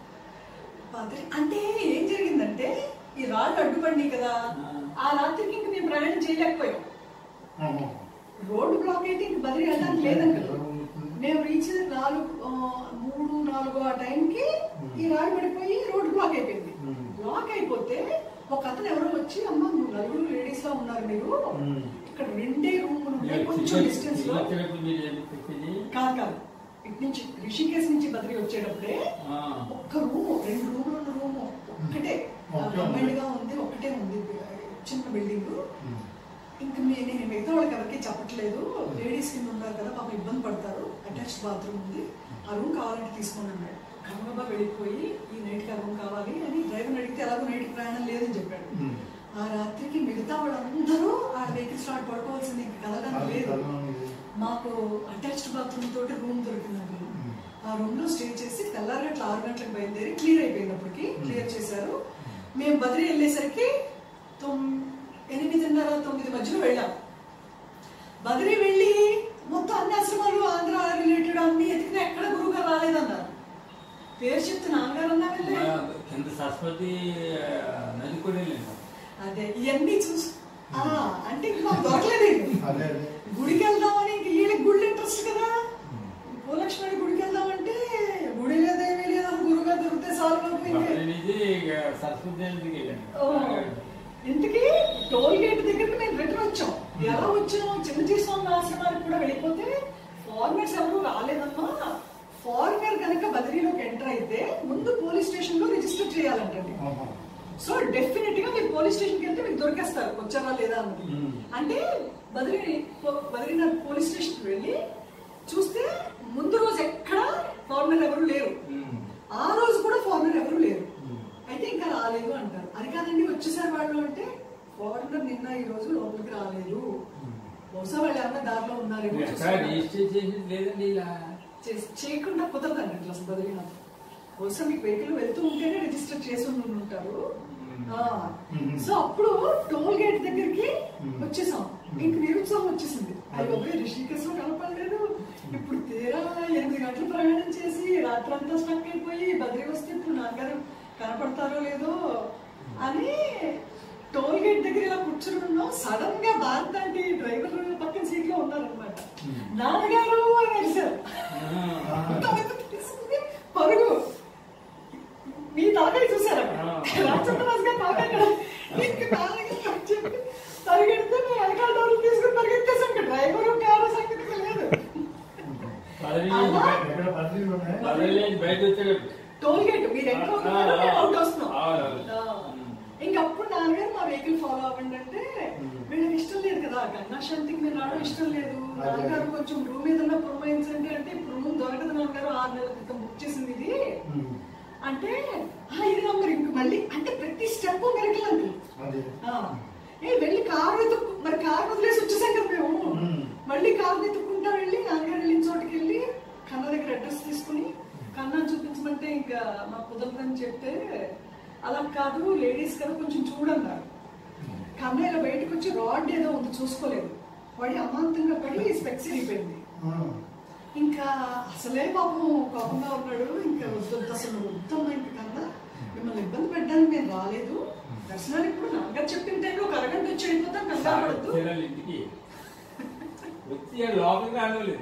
బదిలీ- అంటే ఏం జరిగిందంటే ఈ రాళ్ళు అడ్డుపడినాయి కదా
ఆ.
ఆ రాత్రికి ఇంక మేము ప్రయాణం చేయలేకపోయాం
ఆహా.
రోడ్డు బ్లాక్ అయితే ఇంక బదిలీ వెళ్ళడానికి లేదండి
ఎలా ఉంటుంది?
మేము రీచ్ నాలుగు ఆ, మూడు నాలుగు ఆ టైంకి ఈ రాయి పడిపోయి రోడ్డు బ్లాక్ అయిపోయింది
Hmm.
బ్లాక్ అయిపోతే ఒక అతను ఎవరో వచ్చి అమ్మ నువ్వు నలుగురు లేడీస్ లా ఉన్నారు మీరు
Hmm.
ఇక్కడ రెండే రూములు ఉన్నాయి
మీరు
కొంచెం
తిరిగి-
డిస్టెన్స్
తిరిగి
లో
వచ్చేటప్పుడు మీరు ఏమి చెప్పింది
కాదు కాదు ఇటు నుంచి రిషికేశ్ నుంచి బదిలీ వచ్చేటప్పుడే
ఆ.
ఒక్క రూము రెండు రూములు ఉన్న రూము ఒక్కటే
ఒకే ఉంది.
కంబైన్డ్ గా ఉంది ఒక్కటే ఉంది చిన్న బిల్డింగ్
ఉమ్.
ఇంకా మీ- నేను మిగతా వాళ్ళకి ఎవరికి చెప్పట్లేదు లేడీస్ కింద ఉన్నారు కదా పాపం ఇబ్బంది పడతారు అటాచ్డ్ బాత్రూమ్ ఉంది ఆ రూమ్ కావాలంటే తీసుకొని అన్నాడు గబగబా వెళ్ళిపోయి ఈ నైట్కి ఆ రూమ్ కావాలి అని డ్రైవర్ అడిగితే ఎలాగో నైట్కి ప్రయాణం లేదని చెప్పాడు
ఉమ్.
ఆ రాత్రికి మిగతా వాళ్ళందరూ ఆ వెహికల్ స్టార్ట్ పడుకోవాల్సింది ఇంకా కలగడం
అది
లేదు
కలగడం లేదు.
మాకు అటాచ్డ్ బాత్రూమ్ తోటి రూమ్ దొరికింది అందులో.
ఉమ్.
ఆ రూమ్ లో స్టే చేసి తెల్లారి గంటల ఆరు గంటలకు బయలుదేరి క్లియర్ అయిపోయినప్పటికి క్లియర్ చేశారు మేము బదిలీ వెళ్ళేసరికి తొమ్- ఎనిమిదిన్నర తొమ్మిది మధ్యలో వెళ్ళాం బదిలీ వెళ్ళి మొత్తం అన్ని ఆశ్రమాలు ఆంధ్ర రిలేటెడ్ అన్ని ఎతికినా ఎక్కడ గురువు గారు రాలేదన్నారు పేరు చెప్తే నాన్నగారు అన్నా వెళ్ళే
మా కింద సరస్వతి ఆ, నది కూడా వెళ్ళాను
అదే ఇవన్నీ చూసి ఆ, అంటే ఇంక మాకు దొరకలేదు ఇంక.
అదే అదే
గుడికి వెళ్దామని ఇంక వీళ్ళకి గుళ్ళు ఇంట్రెస్ట్ కదా భూలక్ష్మి గుడికి వెళ్దామంటే గుడి లేదేమీ లేదు గురువుగా దొరికితే చాలు మాకు ఇంక.
బదిలీ నుంచి ఇక సరస్వతి నదికి వెళ్ళాను
ఓ, ఇంతకీ టోల్ గేట్ దగ్గరికి మేము రిటర్న్ వచ్చాం ఎలా వచ్చాం చిన్న చేసిన ఆశ్రమానికి కూడా వెళ్ళిపోతే ఫారినర్స్ ఎవరు రాలేదమ్మా ఫారినర్ కనుక బదిలీలోకి ఎంటర్ అయితే ముందు పోలీస్ స్టేషన్ లో రిజిస్టర్ చేయాలంటండి
ఆహా.
సో డెఫినెట్ గా మీరు పోలీస్ స్టేషన్కి వెళ్తే మీకు దొరికేస్తారు వచ్చారా లేదా అన్నది
మ్మ్.
అంటే బదిలీ బద్రీనాథ్ పోలీస్ స్టేషన్ వెళ్ళి చూస్తే ముందు రోజు ఎక్కడ ఫారినర్ ఎవరు లేరు
ఉమ్.
ఆ రోజు కూడా ఫారినర్ ఎవరు లేరు
ఉమ్.
అయితే ఇంకా రాలేదు అంటారు అది కాదండి వచ్చేసారు వాళ్ళు అంటే ఫారినర్ నిన్న ఈ రోజు లోపలికి రాలేదు బహుశా వాళ్ళు ఏమన్నా దారిలో ఉన్నారేమో
ఎక్కడ
చూస్తున్నారు.
రిజిస్టర్ చేసేది లేదండి ఇలా
చేస్- చేయకుండా కుదరదండి ఇట్లా అసలు బద్రీనాథ్ బహుశా మీకు వెహికల్ వెళ్తూ ఉంటేనే రిజిస్టర్ చేసి ఉండి ఉంటారు ఆ.
మ్మ్.
సో అప్పుడు టోల్ గేట్ దగ్గరికి
మ్మ్.
వచ్చేసాం ఇంక నిరుత్సాహం వచ్చేసింది అయ్యో రిషికేశ్లో కనపడలేదు ఇప్పుడు తీరా ఎనిమిది గంటలు ప్రయాణం చేసి రాత్రంతా స్టక్ అయిపోయి బద్రీ వస్తే ఇప్పుడు నాన్నగారు కనపడతారో లేదో అని టోల్ గేట్ దగ్గర ఇలా కూర్చుని ఉన్నాం సడన్ గా భారత్ అంటే డ్రైవర్ పక్కన సీట్ లో ఉన్నారనమాట నాన్నగారు అని అరిశారు
ఆ.
తీసుకుని పరుగు మీ తలకాయ చూసారా రామచంద్రరాజు గారు తలకాయ ఇక్కడ. ఇంక నాన్నగారు అని చెప్పి పరిగెడితే మేము వెనకాల డోర్ తీసుకుని పరిగెత్తేసాం ఇంకా డ్రైవరు కారు సంగతి లేదు
బదిలీ
అలా?
ఎక్కడ బదిలీలు ఉన్నాయి
బదిలీ నుంచి బయట వచ్చేటప్పుడు
టోల్ గేట్ మీరు ఎంటర్ అవుతున్నారు మేము అవుట్ వస్తున్నాం
అవును.
ఆ. ఇంకా అప్పుడు నాన్నగారు మా వెహికల్ ఫాలో అవ్వండి అంటే వీళ్ళకి ఇష్టం లేదు కదా కన్నాశాంతికి మీరు రావడం ఇష్టం లేదు నాన్నగారు కొంచెం రూమ్ ఏదన్నా పురమాయించండి అంటే ఇప్పుడు రూమ్ దొరకదు నాన్నగారు ఆరు నెలల క్రితం బుక్ చేసింది ఇది
ఉమ్.
అంటే "ఆ, ఇది నంబర్ ఇంక మళ్ళీ అంటే ప్రతి స్టెప్ మెరికల్ అంకుల్
అదే
ఆ, ఏ వెళ్ళి కారు వెతుక్కు మరి కారు వదిలేసి వచ్చేసాం కదా మేము
మ్మ్.
మళ్ళీ కారు వెతుక్కుంటా వెళ్ళి నాన్నగారు వెళ్ళిన చోటుకి వెళ్ళి కన్న దగ్గర అడ్రస్ తీసుకుని కన్నా చూపించమంటే ఇంకా మాకు కుదరదని చెప్తే అలా కాదు లేడీస్ కదా కొంచెం చూడన్నారు కన్న ఇలా బయటకు వచ్చి రాడ్ ఏదో ఉంది చూసుకోలేదు వాడి అమాంతంగా పడి స్పెక్స్ అయిపోయింది
ఆ.
ఇంకా అసలే పాపం కోపంగా ఉన్నాడు ఇంకా వద్దొద్దు అసలు వద్దమ్మా ఇంక కన్నా మిమ్మల్ని ఇబ్బంది పెట్టడానికి మేము రాలేదు దర్శనానికి ఇప్పుడు నాన్నగారు చెప్పిన టైంలో ఒక అరగంట వచ్చి వెళ్ళిపోతాం కంగారు పడద్దు
చీరలు ఇంటికి వచ్చి ఆ లోపలికి రానివ్వలేదు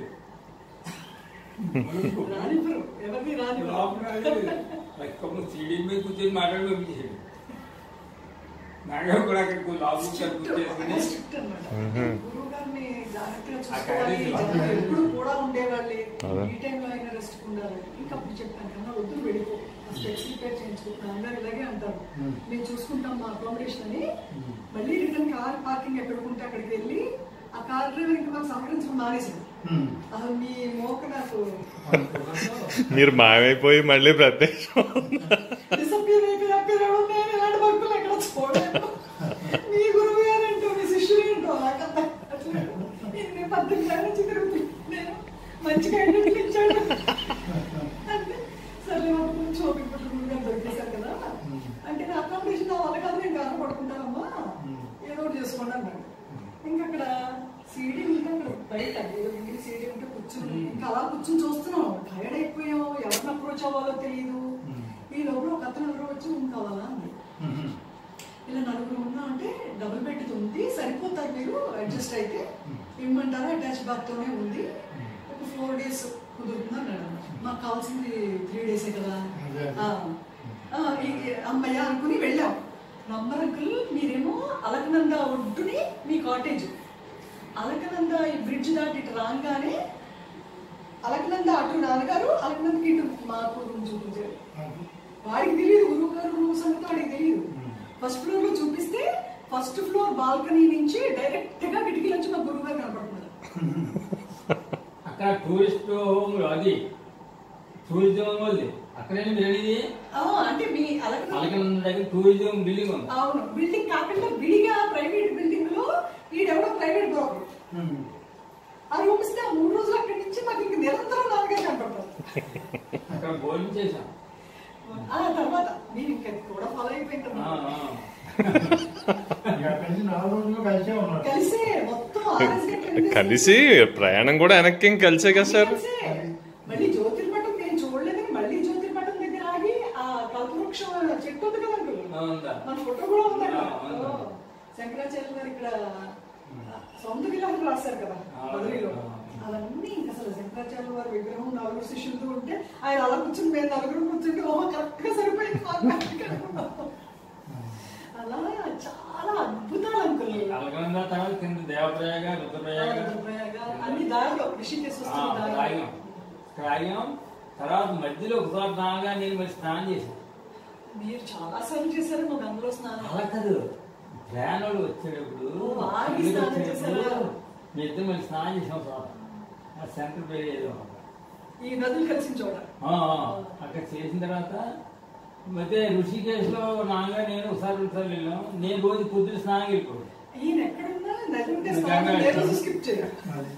రానివ్వరు ఎవరిని రానివ్వరు
లోపలికి రానివ్వలేదు లెక్కమ్మ సీడీ మీద కూర్చొని మాట్లాడి పంపించాడు నాగర్ కూడా అక్కడ లోపలికి కూర్చేసుకుని
స్ట్రిక్ట్ అన్నమాట
మ్మ్.
గురువు గారిని జాగ్రత్తగా
ఆ
చూసుకోవాలి
ఖైదీ
జనాలు
అదే.
ఎప్పుడు కూడా ఉండేవాళ్ళే
అదే.
ఈ టైంలో అయినా రెస్ట్ ఉండాలి ఇంకా అప్పుడు చెప్పాను కన్నా వద్దు వెళ్ళిపో స్పెట్స్ రిపేర్ చేయించుకుంటాం అందరు ఇలాగే అంటారు
Hmm.
మేము చూసుకుంటాం మా అకామిడేషన్ అని మళ్ళీ రిటర్న్ కార్ పార్కింగ్ ఎక్కడికుంటే అక్కడికి వెళ్ళి ఆ కార్ డ్రైవర్ ఇంకా మాకు సహకరించడం మానేసాడు
ఉమ్.
అసలు మీ మోక నాకు
మీరు మాయమైపోయి మళ్ళీ ప్రత్యక్షం
డిసప్పియర్ అయిపోయి అప్పేర్ అవ్వడం నేను ఇలాంటి భక్తులు ఎక్కడ చూడలేదు మీ గురువు గారంటూ మీ శిష్యులు ఏంటో నాకంత ఎన్ని పద్దెనిమిది ఏళ్ళ నుంచి తిరుగుతుంది నేను మంచిగా ఐడెంటిటీ ఇచ్చాడు అంటే సరే అప్పుడు షాపింగ్ పట్టుకుని గారు దొరికేశారు కదా అంటే నా అకామిడేషన్ నా వల్ల కాదు నేను కారు పడుకుంటానమ్మా ఏదో ఒకటి చేసుకోండి అన్నాడు ఇంకా అక్కడ సీడీ ఉంటే అక్కడ బయట ఏదో ఇంటికి సీడీ ఉంటే కూర్చుని ఇంకా అలా కూర్చుని చూస్తున్నాం టైర్డ్ అయిపోయాం ఎవరిని అప్రోచ్ అవ్వాలో తెలియదు ఈ లోపల ఒక అతను ఎవరో వచ్చి రూమ్ కావాలా అంది
ఉమ్.
ఇలా నలుగురు ఉన్నా అంటే డబుల్ బెడ్ ఉంది సరిపోతారు మీరు అడ్జస్ట్ అయితే ఇవ్వమంటారా అటాచ్ బాత్ తోనే ఉంది ఒక ఫోర్ డేస్ కుదురుతుంది అన్నాడు మాకు కావాల్సింది త్రీ డేసే కదా
అదే.
ఆ. ఆ, ఈ- అమ్మయ్య అనుకుని వెళ్ళాం నంబర్ అంకుల్ మీరేమో అలకనంద ఒడ్డుని మీ కాటేజ్ అలకనంద ఈ బ్రిడ్జ్ దాటి ఇటు రాగానే అలకనంద అటు నాన్నగారు అలకనందకి ఇటు మాకు రూమ్ చూపించారు
అది.
వాడికి తెలియదు గురువు గారు రూమ్ సంగతి వాడికి తెలియదు ఫస్ట్ ఫ్లోర్ లో చూపిస్తే ఫస్ట్ ఫ్లోర్ బాల్కనీ నుంచి డైరెక్ట్ గా కిటికీ నుంచి మా గురువు గారు కనపడుతున్నారు
అక్కడ టూరిస్ట్ హోమ్ అది టూరిజం హోమ్ ఉంది అక్కడే మీరు అనేది
ఆ, అంటే మీ అలకనంద
అలకనంద దగ్గర టూరిజం బిల్డింగ్ ఉంది
అవును బిల్డింగ్ కాకుండా విడిగా ప్రైవేట్ బిల్డింగ్ లో ఈడెవడో ప్రైవేట్ బ్రోకర్
ఉమ్.
ఆ రూమ్ ఇస్తే ఆ మూడు రోజులు అక్కడి నుంచి మాకు ఇంక నిరంతరం నాన్నగారు కనపడతారు
అక్కడ భోజనం చేశాం
ఆ తర్వాత మీరు ఇంకా కూడా ఫాలో అయిపోయింటారు
ఆ, ఆ.
ఇక అక్కడి నుంచి నాలుగు రోజులు కలిసే ఉన్నారు
కలిసే మొత్తం ఆర్ఎస్ గంటలు ఎన్ని
కలిసి ప్రయాణం కూడా వెనక్కి ఇంక కలిసే కదా సార్
కలిసే. మళ్ళీ జ్యోతిర్మఠం నేను చూడలేదు మళ్ళీ జ్యోతిర్మఠం దగ్గర ఆగి ఆ కల్పవృక్షం చెట్టు ఉంది కదా అంకుల్.
ఆ, ఉందా?
మన ఫోటో కూడా ఉంది అక్కడ.
ఆ, ఉందా?
ఓ, శంకరాచార్య గారు ఇక్కడ సొంత విలాసం రాశారు కదా
ఆ,
బదులీలో
ఆ.
అవన్నీ ఇంకా అసలు శంకరాచార్య వారి విగ్రహం నలుగురు శిష్యులతో ఉంటే ఆయన అలా కూర్చుని మేము నలుగురు కూర్చుంటే ఓహో కరెక్ట్ గా సరిపోయింది మాకు కరెక్ట్ గా అనుకున్నాం. అలా చాలా అద్భుతాలు అంకుల్
అలకనంద తర్వాత కింద దేవప్రయాగ రుద్రప్రయాగ
రుద్రప్రయాగ, అన్ని దారిలో ఋషికేశ్
ఆ,
వస్తున్న దారిలో.
తాగాం తాగాం తర్వాత మధ్యలో ఒకసారి తాగా నేను మరి స్నానం చేశాను
మీరు చాలా సార్లు చేశారు మా గంగలో స్నానం
అలా కాదు ప్రయాణాలు వచ్చేటప్పుడు
ఓ, ఆగి
అందుకు
స్నానం
వచ్చేటప్పుడు
చేశారా?
మీ ఇద్దరు మళ్ళీ స్నానం చేసాం తర్వాత ఆ సెంటర్ పేరు ఏదో
ఈ నదులు కలిసిన చోట
ఆ, ఆ, అక్కడ చేసిన తర్వాత ಮತ್ತೆ ఋషికేశ్ లో నాన్నగా నేను ఒకసారి ఒకసారి వెళ్ళాం నేను రోజు పొద్దున స్నానం వెళ్ళిపోయాను
ఈయన ఎక్కడున్నా నది ఉంటే
గంగా
స్నానం ఏ రోజు
వెళ్తాం.
స్కిప్ చేయరు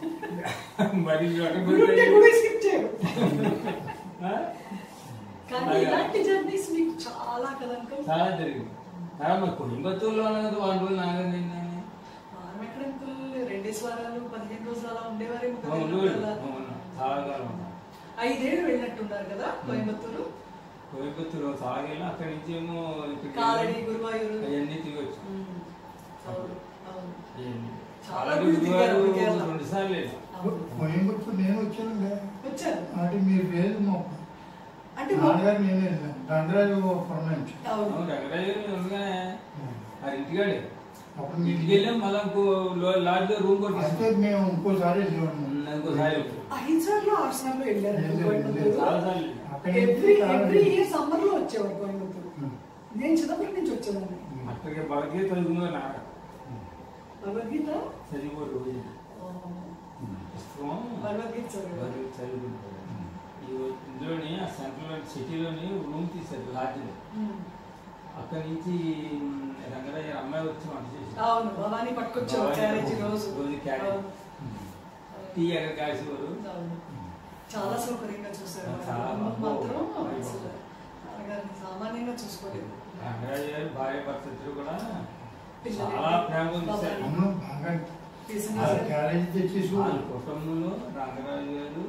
మరి అక్కడ
గుడి ఉంటే గుడి స్కిప్ చేయరు
ఆ?
కానీ
అలాగా.
ఇలాంటి జర్నీస్ మీకు చాలా కదా అంకుల్
చాలా జరిగింది తర్వాత మరి కోయంబత్తూరులో ఉన్నది కదా వారం రోజులు నాన్నగా నేను
వారం ఎక్కడ అంకుల్ రెండేసి వారాలు పదిహేను రోజులు అలా ఉండేవారేమో కదా
అవును,
ఇళ్ళ
అవును. చాలా కాలం ఉన్నా.
ఐదేళ్ళు వెళ్ళినట్టున్నారు కదా కోయంబత్తూరు
కోయంబత్తూరు సాగేలా అక్కడి నుంచి ఏమో ఇక్కడికి
కాలడి
వెళ్ళి
గురువాయూరు
అవన్నీ తిరగచ్చు
ఉమ్, అవును అవును
అవన్నీ.
చాలా
అలాగే
గుడి తిరిగారు
గురువారు
కేరళ.
రెండు సార్లు వెళ్ళాం
అవును.
కోయంబత్తూరు నేను వచ్చాను
వచ్చారు
అంటే మీరు లేదు మా
అంటే మా-
నాన్నగారు నేను వెళ్ళాను దండరాజు పర్మనెంట్
అవును
అవును వెంకటయ్య గారు ఉండగానే ఆ ఇంటికాడే
అప్పుడు
ఇంటికి
మీకు
వెళ్ళాం మళ్ళీ ఇంకో లో- లాడ్జ్లో రూమ్
అయితే
కొట్టేసాం
మేము ఇంకోసారి వెళ్ళాము
ఇంకోసారి వెళ్ళాం.
ఐదు సార్లు ఆరు సార్లు వెళ్ళారు
వెళ్ళారు,
కోయంబత్తూరు
చాలా సార్లు వెళ్ళాం.
అక్కడి
ఎవ్రీ
నుంచి
ఎవ్రీ ఇయర్ సమ్మర్ లో వచ్చేవారు కోయంబత్తూరు
ఉమ్.
నేను చిన్నప్పటి నుంచి వచ్చేదాన్ని
అక్కడికి భగవద్గీత చదువుకున్నా నాన్న
భగవద్గీత
చదివో రోజు
ఆ,
పుస్తకం
భగవద్గీత చదివారు
భగవద్గీత చదువుకుంటారు ఈ ఇందులోని ఆ సెంట్రల్ సిటీలోని రూమ్ తీశారు లాడ్జ్లో
ఉమ్.
అక్కడి నుంచి మ్, రంగరాజు గారి అమ్మాయి వచ్చి వంట చేసి
అవును భవానీ పట్టుకొచ్చావు
భవానీ
క్యారేజీ రోజు
రోజు క్యారేజీ.
అవును.
టీ ఎక్కడ కాసేవారు
అవును. చాలా సౌకర్యంగా చూసారు
చాలా
అమ్మ మాత్రం
బాగుంది.
అసలు నాన్నగారిని సామాన్యంగా చూసుకోలేదు
రంగరాజు గారు భార్య భర్త ఇద్దరు కూడా
పిల్లలు
చాలా ప్రేమగా చూశారు
అమ్మ బాగా
తీసిన
ఆ క్యారేజ్ తెచ్చేసి
వాళ్ళ కుటుంబంలో రంగరాజు గారు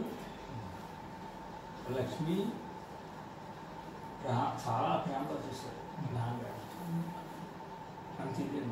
లక్ష్మి ప్రా- చాలా ప్రేమగా చూశారు నాన్నగారు మంచిది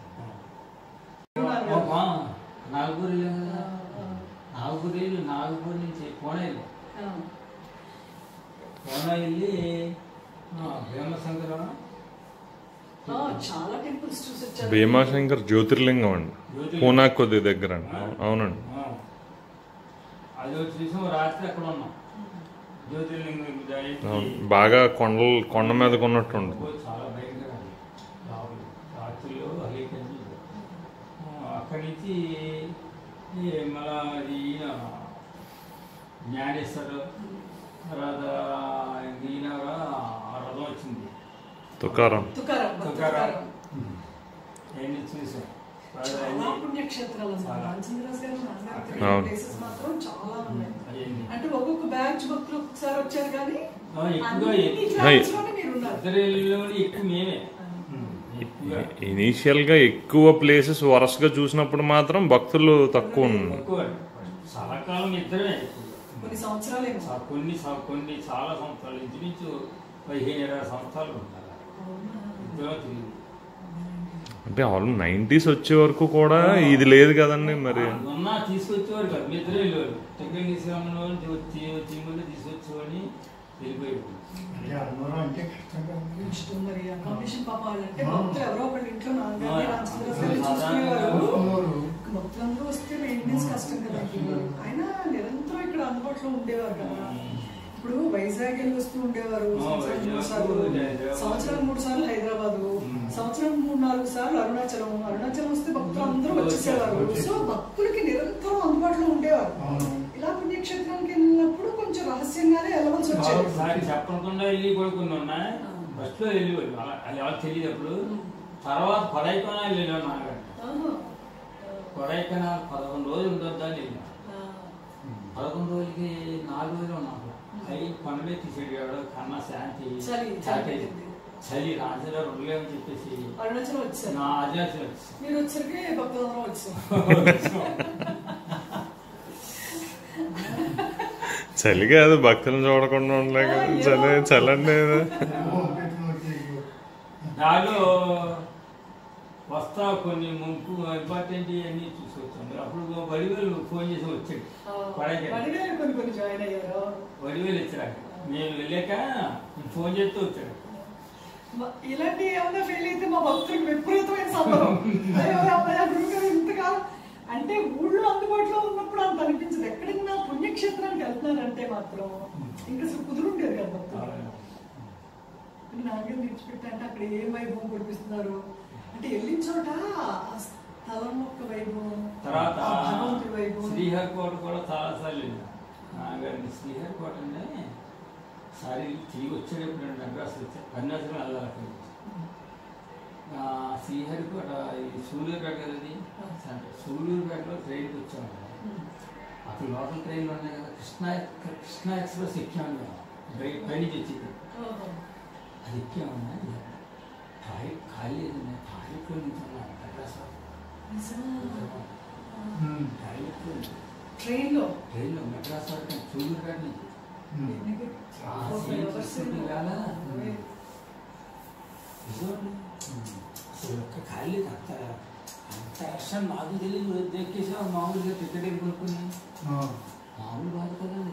నాగపూర్ వెళ్ళాం కదా నాగపూర్ వెళ్ళి నాగపూర్ నుంచి పూణే వెళ్ళాం
ఆ,
పూణే వెళ్ళి భీమశంకరం
ఆ, చాలా టెంపుల్స్ చూసి వచ్చారు
భీమాశంకర్ జ్యోతిర్లింగం అండి పూనా కొద్ది దగ్గర అండి అవునండి
అది వచ్చి చూసాం రాత్రి అక్కడ ఉన్నాం జ్యోతిర్లింగం
అవును. బాగా కొండలు కొండ మీద కొన్నట్టుండు
చాలా భయంకరం రావులు రాత్రుల్లో అలీకండి అక్కడి నుంచి ఈ మళ్ళా ఈయన జ్ఞానేశ్వరు తర్వాత ఈయన కూడా ఆ రథం వచ్చింది
తుకారం
తుకారం
తుకారం.
తుకారం
అవన్నీ చూసాం
చాలా
అవన్నీ
పుణ్యక్షేత్రాలు అన్నమాట.
చాలా.
రామచంద్రరాజు గారు నాన్నగారు తిరిగిన
అవును.
ప్లేసెస్ మాత్రం చాలా ఉన్నాయి
అవన్నీ.
అంటే ఒక్కొక్క బ్యాచ్ భక్తులు ఒకసారి వచ్చారు కానీ
ఆ, ఎక్కువగా
అన్ని
ఎక్కువ-
క్లాస్ లోనే మీరు ఉన్నారు
ఇద్దరిలోని ఎక్కువ మేమే ఎక్కువగా
ఇనీషియల్ గా ఎక్కువ ప్లేసెస్ వరుసగా చూసినప్పుడు మాత్రం భక్తులు తక్కువ ఉన్నారు
ఎక్కువ చాలా కాలం ఇద్దరమే ఎక్కువగా
కొన్ని సంవత్సరాలేమో
చా- కొన్ని సా- కొన్ని చాలా సంవత్సరాలు ఇంచుమించు పదిహేను ఇరవై సంవత్సరాలు ఉంటారు
అవునా?
ఇద్దరం తిరిగి
అంటే ఆల్ నైంటీస్ వచ్చే వరకు కూడా ఇది లేదు కదండి మరి
ఉన్నా తీసుకొచ్చేవారు కాదు మీ ఇద్దరే వెళ్ళేవారు టికెట్ తీసుకురామని వాళ్ళు వచ్చి వచ్చి ముందు తీసుకొచ్చేవాడిని వెళ్ళిపోయేవాడు
అంటే అందరూ అంటే కష్టంగా ఉంది
ఇష్టం మరి అకామిడేషన్ పాప వాళ్ళంటే
ఆ.
భక్తులు ఎవరో ఒకళ్ళ ఇంట్లో నాన్నగారిని
ఆ.
రామచంద్రరాజు గారిని
సాధారణంగా
చూసుకునేవారు
ఉన్నారు.
భక్తులందరూ వస్తే మెయింటెనెన్స్ కష్టం కదా ఆయన నిరంతరం ఇక్కడ అందుబాటులో ఉండేవారు కదా ఇప్పుడు వైజాగ్ వెళ్ళి వస్తూ ఉండేవారు
ఆ,
సంవత్సరానికి మూడు
వైజాగ్,
సార్లు
హైదరాబాద్.
సంవత్సరానికి మూడు సార్లు హైదరాబాద్
మ్మ్.
సంవత్సరం మూడు నాలుగు సార్లు అరుణాచలం అరుణాచలం వస్తే భక్తులు అందరూ వచ్చేసేవారు
వచ్చేసారు.
సో భక్తులకి నిరంతరం అందుబాటులో ఉండేవారు
అవును.
ఇలా పుణ్యక్షేత్రానికి వెళ్ళినప్పుడు కొంచెం రహస్యంగానే వెళ్ళవలసి వచ్చేది
ఒకసారి చెప్పకుండా వెళ్ళి కూడా కొన్ని ఉన్నాయి
ఆ.
ఫస్ట్ లో వెళ్ళేవాడు అలా అది వాళ్ళకి తెలియదు అప్పుడు తర్వాత కొడైకొనాల్ వెళ్ళాను నాన్నగారు
ఆహా.
కొడైకొనాల్ పదకొండు రోజులు ఉండొద్దని వెళ్ళాను
ఆ.
పదకొండు రోజులకి నాలుగు రోజులు ఉన్నాను అవి కొండ మీద తీసేవాడు కన్నా శాంతి
చలి, చలి
చాటే.
పెట్టింది.
చలి రాజులో ఉండలేమని చెప్పేసి
అరుణాచలం వచ్చారు
నా ఆదివాసి వచ్చి
మీరు వచ్చరికి భక్తులందరూ వచ్చాం
చలి కాదు భక్తులను చూడకుండా ఉండలేక చలి చలండి
ఏమో పెట్టిన వచ్చేసి.
దానిలో వస్తా కొన్ని ముంపు ఇంపార్టెంట్ అన్ని చూసుకొచ్చాను అప్పుడు వడివేలు ఫోన్ చేసి వచ్చాడు కొడైకెనాల్.
పడిగారు కొన్ని కొన్ని జాయిన్ అయ్యారు
వడివేలు ఇచ్చాడు మేము వెళ్ళాక ఫోన్ చేస్తూ వచ్చాడు
మ- ఇలాంటి ఏమైనా ఫెయిల్ అయితే మా భక్తులకు విపరీతమైన సంబరం అయ్యో, అమ్మయ్య, గురువుగారు ఇంతగా అంటే ఊళ్ళో అందుబాటులో ఉన్నప్పుడు అంత అనిపించదు ఎక్కడైనా పుణ్యక్షేత్రానికి వెళ్తున్నారంటే మాత్రం ఇంకా అసలు కుదురుండేది కదా భక్తులు నాగేం విడిచిపెట్టా అంటే అక్కడ ఏ వైభవం కురిపిస్తున్నారు అంటే వెళ్ళిన చోట ఆ స్థలం యొక్క వైభవం
తర్వాత
ఆ భగవంతుడి వైభవం
శ్రీహరికోట కూడా చాలా సార్లు వెళ్ళాను నాగారిని శ్రీహరికోట అంటే సారి తిరిగి వచ్చేటప్పుడు రెండు అడ్రస్ వచ్చాయి అరుణాచలం వెళ్ళాలి అక్కడికి ఆ, శ్రీహరికోట ఇది సూళ్ళూరుపేట కదది సూళ్ళూరుపేటలో ట్రైన్కి వచ్చాము అక్కడ లోకల్ ట్రైన్లు ఉన్నాయి కదా కృష్ణా కృష్ణా ఎక్స్ప్రెస్ ఎక్కాము మేము. బయ- పైనుంచి వచ్చింది
ఓహో.
అది ఎక్కామన్నా టాయిలెట్ ఖాళీ లేదన్నా టాయిలెట్లో నుంచి ఉన్నాం అడ్రస్
నిజమా?
ఉమ్.
టాయిలెట్లో
ట్రైన్లో
ట్రైన్లో మెడ్రాస్ వరకు సూళ్ళూరుపేట నుంచి
ఉమ్.
ఎన్ని-
ఆ
ఓ,
సీన్
ఎవరు
చూస్తుంటే
సినిమా?
వేళ
ఓయ్.
నిజమండి. అసలు ఒక్క ఖాళీ అంత అంత రషం నాకు తెలియదు దెక్కేసా మామూలుగా టికెట్ కొనుక్కుని
ఆ.
మామూలు కాదు కదండి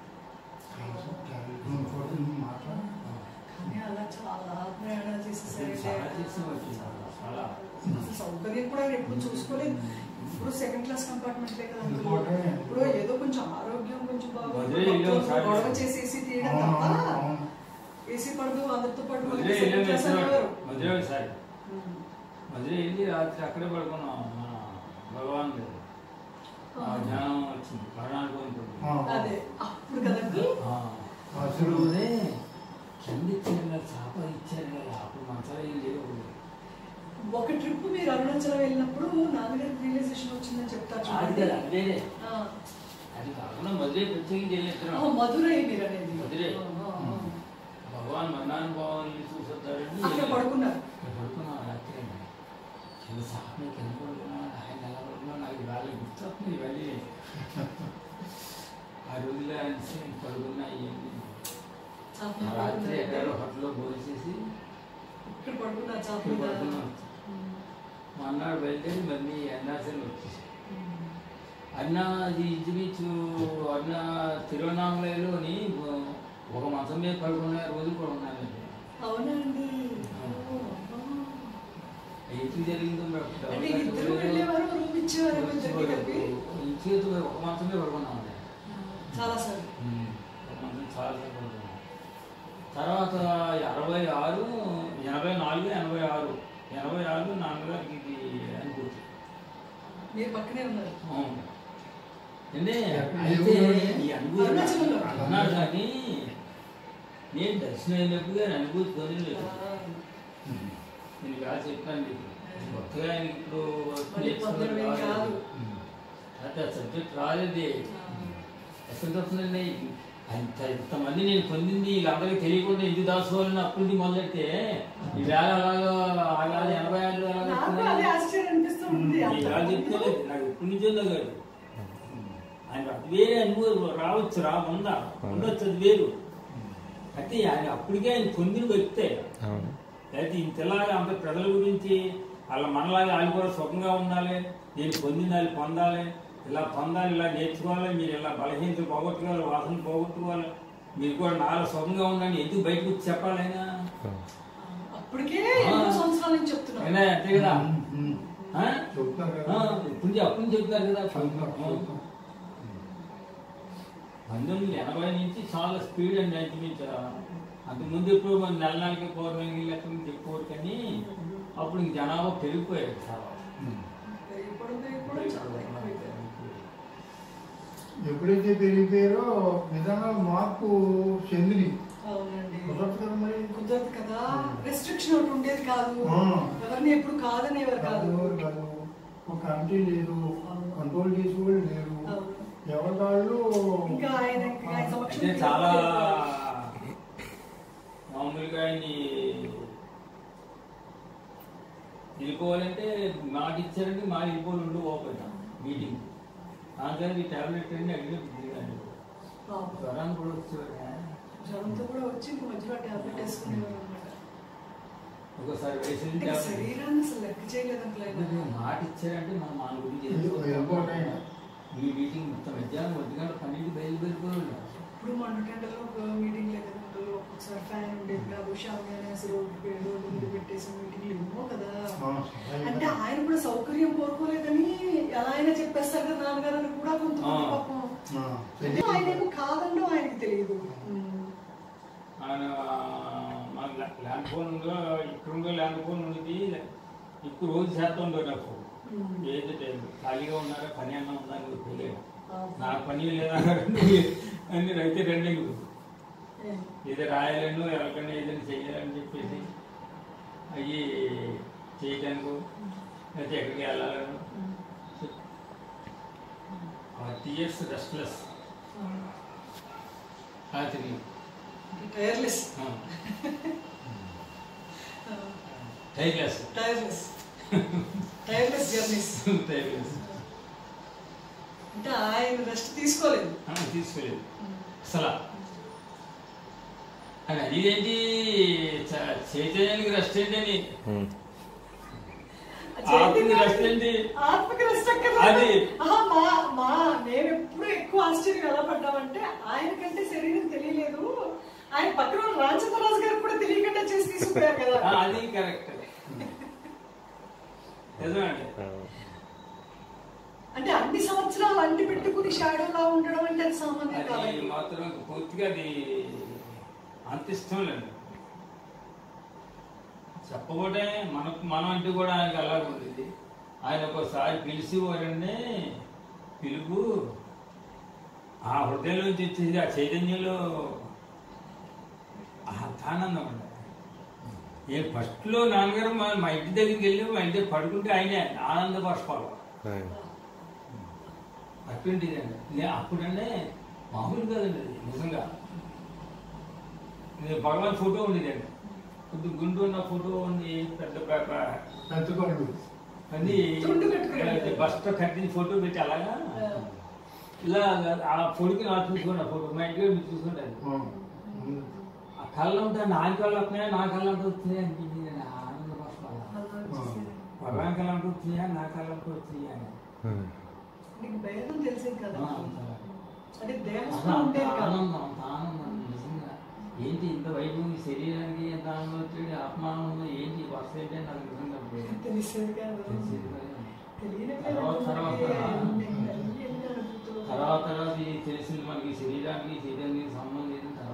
టెలిఫోన్ కూడా మాట్లాడు.
కానీ అలా చాలా ప్రయాణాలు చేసేసారంటే
చాలా చేసేవాళ్ళు చాలా
అసలు సౌకర్యం కూడా ఆయన ఎప్పుడు చూసుకోలేదు ఇప్పుడు సెకండ్ క్లాస్ కంపార్ట్మెంటే కదా అందులో.
ఇంకోటే.
ఇప్పుడు ఏదో కొంచెం ఆరోగ్యం కొంచెం బాగా
మధురై వెళ్ళాం సార్.
గొడవ చేసేసి తీయడం
అవును,
తప్ప
అవును.
ఏసీ పడదు అందరితో పాటు
మధురై
మనకి సెకండ్
వెళ్ళాం
క్లాస్
వేసేవాడు
అనేవారు.
మధురై ఒకసారి
ఉమ్.
మధురై వెళ్ళి రాత్రి అక్కడే పడుకున్నాం మన భగవాన్ దగ్గర. ఆ ధ్యానం వచ్చింది మరణాలు కోరుకుంటుంది
ఆ.
అదే అప్పుడు కదండి
అసలు కింద ఇచ్చారు కదా చేప ఇచ్చారు కదా అప్పుడు మంచాలు ఏం లేవు
ఒక ట్రిప్ మీరు అరుణాచలం వెళ్ళినప్పుడు నాన్నగారికి రియలైజేషన్ వచ్చిందని చెప్తారు
అది
చూడండి.
కదా అదేనే
ఆ.
అది కాకుండా మధురై ప్రత్యేకించి
ఆ,
వెళ్ళిస్తున్నాం
మధురై మీరు అనేది
మధురై.
ఆ, ఆ, ఆ.
భగవాన్ మన్నానుభవాన్ని చూసొద్దారని
అక్కడ పడుకున్నారు
పడుకున్నాం రాత్రి కింద సాపని కింద పడుకున్నాం ఆయన ఎలా పడుకున్నాం నాకు ఇవాళ గుర్తొస్తుంది ఇవన్నీ ఆ రోజుల్లో ఆయన పడుకున్నా ఇవన్నీ
చాప
ఆ రాత్రి
పడుకున్నారు.
ఎక్కడో హోటల్లో భోజేసేసి
ఇక్కడ పడుకున్నారు చాప
ఇక్కడ
మీద.
పడుకున్నాం
ఉమ్.
మన్నాడు బయలుదేరి మళ్ళీ అన్నాసలు వచ్చేసి
ఉమ్.
అన్న అది ఇంచుమించు అన్న తిరువన్నామలలోని ఒక మంచం మీద పడుకున్న రోజులు కూడా ఉన్నాయండి
అవునండి ఓ, ఆ.
ఏంటి జరిగిందో మరి అప్పుడు
అంటే
ఎవరు
ఇద్దరు
కట్టుకోలేదో.
వెళ్ళేవారు రూమ్ ఇచ్చేవారు ఇద్దరికి కలిపి
ఇంచేతు ఒక మంచం మీద పడుకున్నాం
చాలా సార్
ఒక మంచం చాలా సంతోషం తర్వాత అరవై ఆరు ఎనభై నాలుగు ఎనభై ఆరు ఎనభై ఆరు నాన్నగారికి ఇది అనుభూతి
మీరు పక్కనే ఉన్నారు
అవును. అంటే
ఎక్కడ
అయితే
ఏ ఊరు?
ఈ అనుభూతి
అరుణాచలంలో.
అన్నాడు కానీ నేను దర్శనం అయినప్పుడు కానీ అనుభూతి పొందలేదు నేను కాదు చెప్పాను నీకు కొత్తగా ఆయనకి ఇప్పుడు
మళ్ళీ పొందడం ఏం కాదు.
అంటే ఆ సబ్జెక్ట్ రాలేదే ఎక్కడ వస్తుందండి అంత ఇంతమంది నేను పొందింది వీళ్ళందరికీ తెలియకుండా ఎందుకు దాచుకోవాలని అప్పుడు నుంచి మొదలెడితే ఈ వేళ అలాగా అలాగే ఎనభై ఆరు అలాగే
నాకు
వస్తున్నాయి.
అదే ఆశ్చర్యం అనిపిస్తుంది
ఈ వేళ చెప్తే నాకు ఎప్పటి నుంచో కాదు ఆయన అది వేరే అనుభవం రావచ్చు రా ఉందా ఉండొచ్చు అది వేరు అయితే ఆయన అప్పటికే ఆయన పొందిన వ్యక్తే
అవును
అయితే ఇంతలాగా అంత ప్రజల గురించి వాళ్ళ మనలాగా వాళ్ళు కూడా సుఖంగా ఉండాలి నేను పొందిన వాళ్ళు పొందాలి ఇలా పొందాలి ఇలా నేర్చుకోవాలి మీరు ఇలా బలహీనతలు పోగొట్టుకోవాలి వాసన పోగొట్టుకోవాలి మీరు కూడా నాలో సుఖంగా ఉండండి ఎందుకు బయటకు వచ్చి చెప్పాలి ఆయన
అప్పటికే ఎన్నో సంవత్సరాల నుంచి చెప్తున్నాను
అయినా అంతే కదా ఆ?
చెప్తారు
ఆ,
కదా
ఇప్పుడు నుంచి అప్పుడు నుంచి చెప్తారు కదా
చెప్తారు, చెప్తారు.
పంతొమ్మిది వందల ఎనభై నుంచి చాలా స్పీడ్ అండి ఇంచుమించు అంతకుముందు ఎప్పుడు మన నెల నెలకి పౌర్ణమి లెక్క నుంచి చెప్పేవారు కానీ అప్పుడు ఇంక జనాభా పెరిగిపోయారు చాలా
ఇప్పుడు ఇప్పుడు చాలా ఎక్కువైపోయింది.
ఎప్పుడైతే పెరిగిపోయారో నిజంగా మార్పు చెందిని
అవునండి
కుదరదు కదా మరి
కుదరదు కదా రెస్ట్రిక్షన్ ఒకటి ఉండేది కాదు
ఆ.
ఎవరిని ఎప్పుడు కాదనేవారు కాదు
కాదు కాదు ఒక కమిటీ లేదు కంట్రోల్ చేసి కూడా లేరు
అవును.
ఎవరి వాళ్ళు
ఇంకా ఆయన ఇంకా ఆయన
అంటే
సమక్షంలో
చాలా మామూలుగా ఆయన్ని వెళ్ళిపోవాలంటే మాట ఇచ్చారంటే మాట వెళ్ళిపోవాలి ఉండి ఓపెన్ మీటింగ్ అందుకని ఈ టాబ్లెట్ అన్ని అడిగి
పాపం.
జ్వరాన్ని కూడా వచ్చేవారు
జ్వరంతో కూడా వచ్చి ఇంక మధ్యలో టాబ్లెట్ వేసుకునేవారు అనమాట
ఒకసారి వేసిన
అంటే
టాబ్లెట్
శరీరాన్ని అసలు లెక్క చేయలేదు అంకుల్ ఆయన.
మాట ఇచ్చారంటే మనం మన గురించి
వెళ్ళిపోవడం ఆయన.
ఈ మీటింగ్ మొత్తం మధ్యాహ్నం ఒంటి గంట పన్నెండు బయలుదేరిపోవాలి
ఇప్పుడు మన టెండర్లో ఒక మీటింగ్ లేదు అంకుల్ ఒక్కొక్కసారి ఫ్యాన్ ఉండేది కాదు షామ్యాన్ వేసి రోడ్డు పే- రోడ్డు మీద పెట్టేసి మీటింగ్లు ఎన్నో కదా
ఆ,
అంటే ఆయన కూడా సౌకర్యం కోరుకోలేదని ఎలా అయినా చెప్పేస్తారు కదా నాన్నగారు అని కూడా కొంతమంది
ఆ.
పాపం
ఆ,
అంటే ఆయన ఏమో కాదండో ఆయనకి తెలియదు
ఆయన మన ల్యాండ్ ఫోన్ ఉందో ఇక్కడ ఉందో ల్యాండ్ ఫోన్ ఉంది ఇప్పుడు రోజు చేస్తా ఉండవు నాకు ఏదైతే ఖాళీగా ఉన్నారా పని అన్నా ఉందా అని తెలియదు నాకు పని లేదా అని అయితే రండి నువ్వు ఏదో రాయాలను ఎవరికైనా ఏదైనా చేయాలని చెప్పేసి అవి చేయటానికి లేకపోతే ఎక్కడికి వెళ్ళాలను టీఎస్ రెస్ట్లెస్ రాత్రి
tireless
tireless
tireless tireless journeys
tireless
అంటే ఆయన రెస్ట్ తీసుకోలేదు
తీసుకోలేదు అసలు అని అదేంటి చ- చైతన్యానికి రెస్ట్ ఏంటని
ఉమ్.
ఆత్మకి రెస్ట్ ఏంటి
ఆత్మకి రెస్ట్
అది.
మా మా మేము ఎప్పుడు ఎక్కువ ఆశ్చర్యం ఎలా పడ్డామంటే ఆయనకంటే శరీరం తెలియలేదు ఆయన పక్కన ఉన్న రామచంద్రరాజు గారికి కూడా తెలియకుండా చేసి తీసుకుపోయారు కదా
ఆ, అది కరెక్ట్ నిజమండి
అంటే అన్ని సంవత్సరాలు అంటి పెట్టుకుని షాడోలా ఉండడం అంటే అది సామాన్యం
అది
కాదండి
మాత్రం పూర్తిగా అది అంత ఇష్టం లేదు చెప్పబోటే మనకు మనం అంటే కూడా ఆయనకి అలాగే ఉండేది ఆయన ఒకసారి పిలిచి వారండి పిలుపు ఆ హృదయంలోంచి వచ్చేది ఆ చైతన్యంలో ఆ ఆనందం అండి నేను ఫస్ట్లో నాన్నగారు మా మా ఇంటి దగ్గరికి వెళ్ళి మా ఇంటి దగ్గర పడుకుంటే ఆయనే ఆనంద బాష్పాలు
ఆయ్.
అటువంటిదండి నేను అప్పుడంటే మామూలు కాదండి అది నిజంగా ఇది భగవాన్ ఫోటో ఉండేదండి కొద్ది గుండు ఉన్న ఫోటో ఉంది పెద్ద పేప
పెద్దకోళ్ళు
అది
తుండు కట్టుకుని.
బస్ట్ కట్టిన ఫోటో పెట్టి అలాగా ఇలా ఆ పొడికి నాకు చూసుకోండి ఆ ఫోటో మా ఇంటికి మీరు చూసుకోండి అది
ఆ, ఉంది.
ఆ కళ్ళు ఉంటాయి నా కళ్ళు వస్తున్నాయా నా కళ్ళు అంతా వచ్చినాయి అనిపించింది నాకు ఆనంద బాష్పాలు భగవాన్ కళ్ళు అంటూ వచ్చినాయా నా కళ్ళు అంటూ వచ్చినాయా అని
ఉమ్.
నీకు భేదం తెలిసింది కదా
ఆ, అంత.
అంటే దేహం
అసలు అంత
ఉండేది కాదు
ఆనందం అంత ఆనందం నిజంగా ఏంటి ఇంత వైభవం ఈ శరీరానికి ఎంత ఆనందం వచ్చేది ఆత్మానందం ఏంటి వరుస ఏంటి అని నాకు నిజంగా తెలియదు.
తెలిసేది కాదు
తెలిసేది కాదు.
తెలియని
తర్వాత తర్వాత
పిల్లలకి ఎన్ని అనుభూతులు.
తర్వాత తర్వాత ఇది తెలిసింది మనకి శరీరానికి శరీరానికి సంబంధం లేదు తర్వాత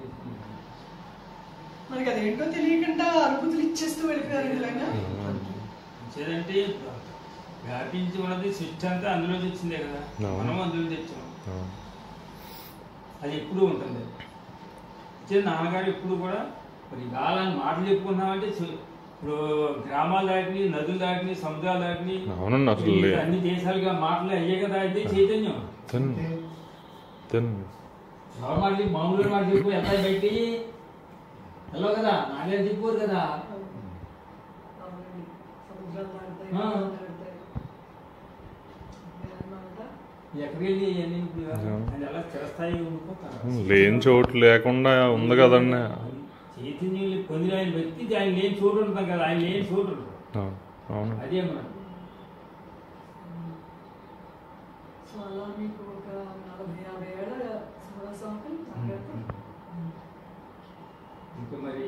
మనకి అదేంటో తెలియకుండా అనుభూతులు ఇచ్చేస్తూ వెళ్ళిపోయారు నిజంగా
లేదంటే వ్యాపించి ఉన్నది స్విచ్ అంతా అందులో తెచ్చిందే కదా
అవును.
మనం అందులో తెచ్చాం
ఆ.
అది ఎప్పుడూ ఉంటుంది అయితే నాన్నగారు ఎప్పుడు కూడా మరి కాలాన్ని మాటలు చెప్పుకున్నామంటే సు- ఇప్పుడు గ్రామాలు దాటిని నదులు దాటిని సముద్రాలు దాటిని
అవునండి అసలు
ఈ అన్ని దేశాలుగా మాటలు అయ్యే కదా ఇది చైతన్యం
తిన్ తిన్
ఎవరి మాటలు మామూలు మాట చెప్పు ఎంత బయటి హలో కదా నాన్నగారు చెప్పుకోరు కదా
అవునండి. సముద్రాలు దాటుతాయి,
ఆ.
నదులు దాటుతాయి. అన్నమాట.
ఎక్కడికి వెళ్ళి ఇవన్నీ ఇప్పుడు
అవును.
అది అలా చిరస్థాయిగా ఉండిపోతారు
లేని చోటు లేకుండా ఉంది కదండి
చైతన్యం పొందిన ఆయన వ్యక్తి ఆయన లేని చోటు ఉంటాం కదా ఆయన లేని చోటు ఉండదు.
అవును అవును
అదే మనం
సో అలా మీకు ఒక నలభై యాభై ఏళ్ళ సహవాసం నాన్నగారితో
ఇంకా మరి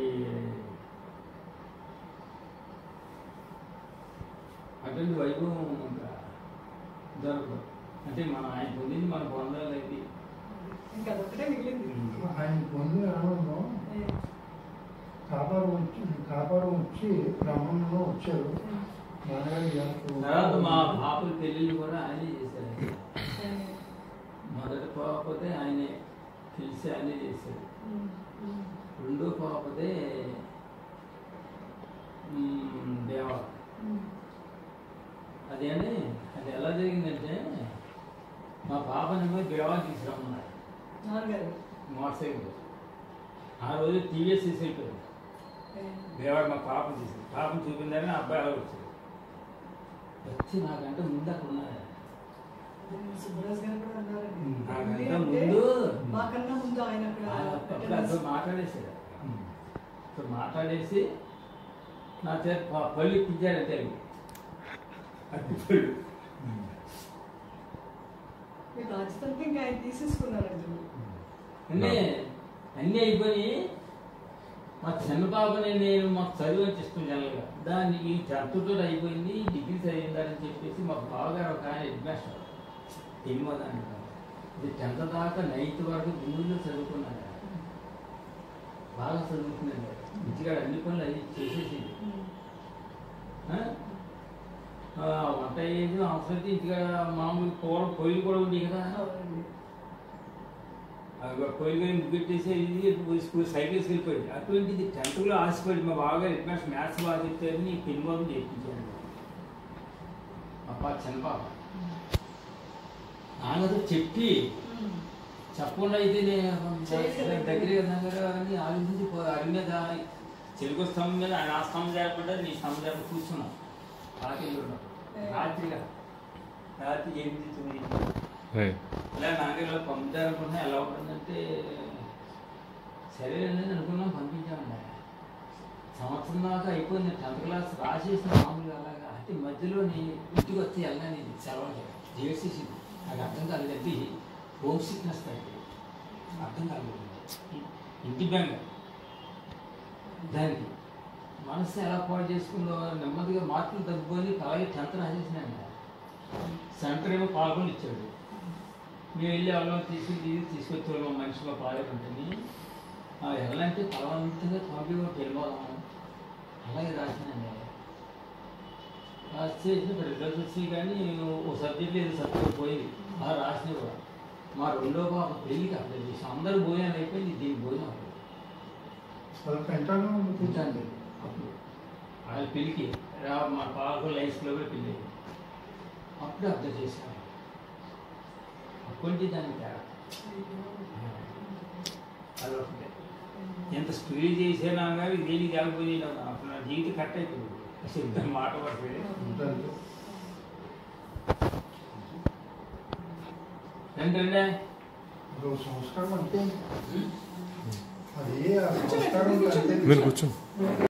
అటువంటి వైభవం ఇంకా దొరకదు అంటే మనం ఆయన పొందింది మనం పొందాలి
ఇంకా అదొక్కటే మిగిలింది
ఆయన పొందిన ఆనందం
ఏ,
కాపాడు వచ్చి కాపాడు వచ్చి బ్రహ్మంలో వచ్చారు నాన్నగారు ఎంత-
తర్వాత మా పాపల పెళ్ళిళ్ళు కూడా ఆయనే చేశారు
ఏ,
మొదటి పాపతే ఆయనే పిలిచి ఆయనే చేశారు
ఉమ్, ఉమ్,
రెండో పాపతే మ్, దేవ
ఉమ్.
అదేంటి అది ఎలా జరిగిందంటే మా పాపనేమో దేవా తీసుకురమ్మన్నారు
నాన్నగారు
మోటార్ సైకిల్ ఆ రోజు టీవీఎస్ తీసుకెళ్ళిపోయారు
ఏ,
దేవాడు మా పాప తీసి పాపను చూపిందని ఆ అబ్బాయి అలా వచ్చాడు వచ్చి నాకంటే ముందు అక్కడ ఉన్నారు
సుబ్బరాజు గారు కూడా అన్నారండి
ఉమ్, నాకంటే
ఎందుకంటే
ముందు
మాకన్నా ముందు ఆయన అక్కడ
అప్పుడు అసలు మాట్లాడేసాడు ఇప్పుడు మాట్లాడేసి నా చేత ప- పళ్ళు ఇప్పించాడు తెలుగు అట్టి పళ్ళు
మీ బాధ్యతలకి ఇంకా ఆయన తీసేసుకున్నారండి
అన్నీ అన్నీ అయిపోయి మా చిన్న పాపని నేను మాకు చదువు అంటే ఇష్టం జనరల్గా దాన్ని ఈ టెన్త్తో అయిపోయింది డిగ్రీ చదివిందని చెప్పేసి మా బావగారు ఒక ఆయన హెడ్ మాస్టర్ ఎనిమిదో దాంట్లో ఇది టెన్త్ దాకా నైన్త్ వరకు గుండెల్లో చదువుకున్నాడు బాగా చదువుకున్నాడు ఇంటికాడ అన్ని పనులు అది చేసేసి ఆ? ఆ, వంట అయ్యేది అవసరం అయితే ఇంటికాడ మామూలు కూర పొయ్యి కూడా ఉంది కదా
అవునండి
అది పొయ్యి కానీ ముగ్గెట్టేసి ఇది స్కూల్ సైకిల్స్ వెళ్ళిపోయింది అటువంటిది టెన్త్లో ఆశపడి మా బాగా రిక్వెస్ట్ మ్యాథ్స్ బాగా చెప్తారు నీ పెన్ బాబు చేయించాను మా పాప చిన్న పాప నాన్నతో చెప్పి
ఉమ్.
చెప్పకుండా అయితే నేను
చేయలేదు.
దగ్గర దగ్గర అని ఆలోచించి పో- అడి మీద చెరుకు స్తంభం మీద ఆయన ఆ స్తంభం జరపకుండా నీ స్తంభం జరప కూర్చున్నాం పాతిళ్ళు ఉన్నాం రాత్రిగా రాత్రి ఎనిమిది తొమ్మిది
ఏయ్,
ఇలా నాగరిలో పంపుతారనుకున్నా ఎలా ఉంటుందంటే సరే అని అనుకున్నాం పంపించామండి సంవత్సరం దాకా అయిపోయింది టెన్త్ క్లాస్ రాసేసిన మామూలుగా అలాగా అంటే మధ్యలోని ఇంటికి వస్తే వెళ్ళని సెలవు జేసీసీ నాకు అర్థం కాలేదంటే హోమ్ సిక్నెస్ తగ్గి అర్థం కాలేదు ఇంటి బెంగ దానికి మనసు ఎలా పాడు చేసుకుందో నెమ్మదిగా మార్కులు తగ్గిపోయి అలాగే టెన్త్ రాసేసినాను సెంటర్ ఏమో పాల్గొని ఇచ్చాడు మేము వెళ్ళి ఎవరో తీసుకుని తీసి తీసుకొచ్చేవాళ్ళం మనిషిలో పాలేకుంటుంది వెళ్ళాలంటే బలవంతంగా కంప్యూటర్ వెళ్ళిపోదాము అలాగే రాసినండి రాసి చేసిన రిజల్ట్స్ వచ్చి కానీ ఓ సబ్జెక్ట్ లేదు సబ్జెక్ట్ పోయింది అలా రాసిన కూడా మా రెండో పాప పెళ్ళికి అప్లై చేసి అందరూ భోజనాలు అయిపోయింది దీనికి భోజనం అవ్వలేదు.
అది పెంటాను
ఉంటాను అప్పుడు వాళ్ళ పెళ్ళికి రా మా పాలకు లైఫ్లో కూడా పెళ్ళి అయింది. అప్పుడు అర్థం చేశాను అప్పటి దానికి తేడా అది ఒకటే ఎంత స్పీడ్ చేసానా కానీ దేనికి తేలిపోయి అప్పుడు నా జీవితం కట్ అయిపోయింది అసలు ఇద్దరు మాట పడుతుంది
ఉంటుంది
ఏంటంటే
అదొక సంస్కారం అంటే అది ఆ సంస్కారం అంటే
మీరు కూర్చోండి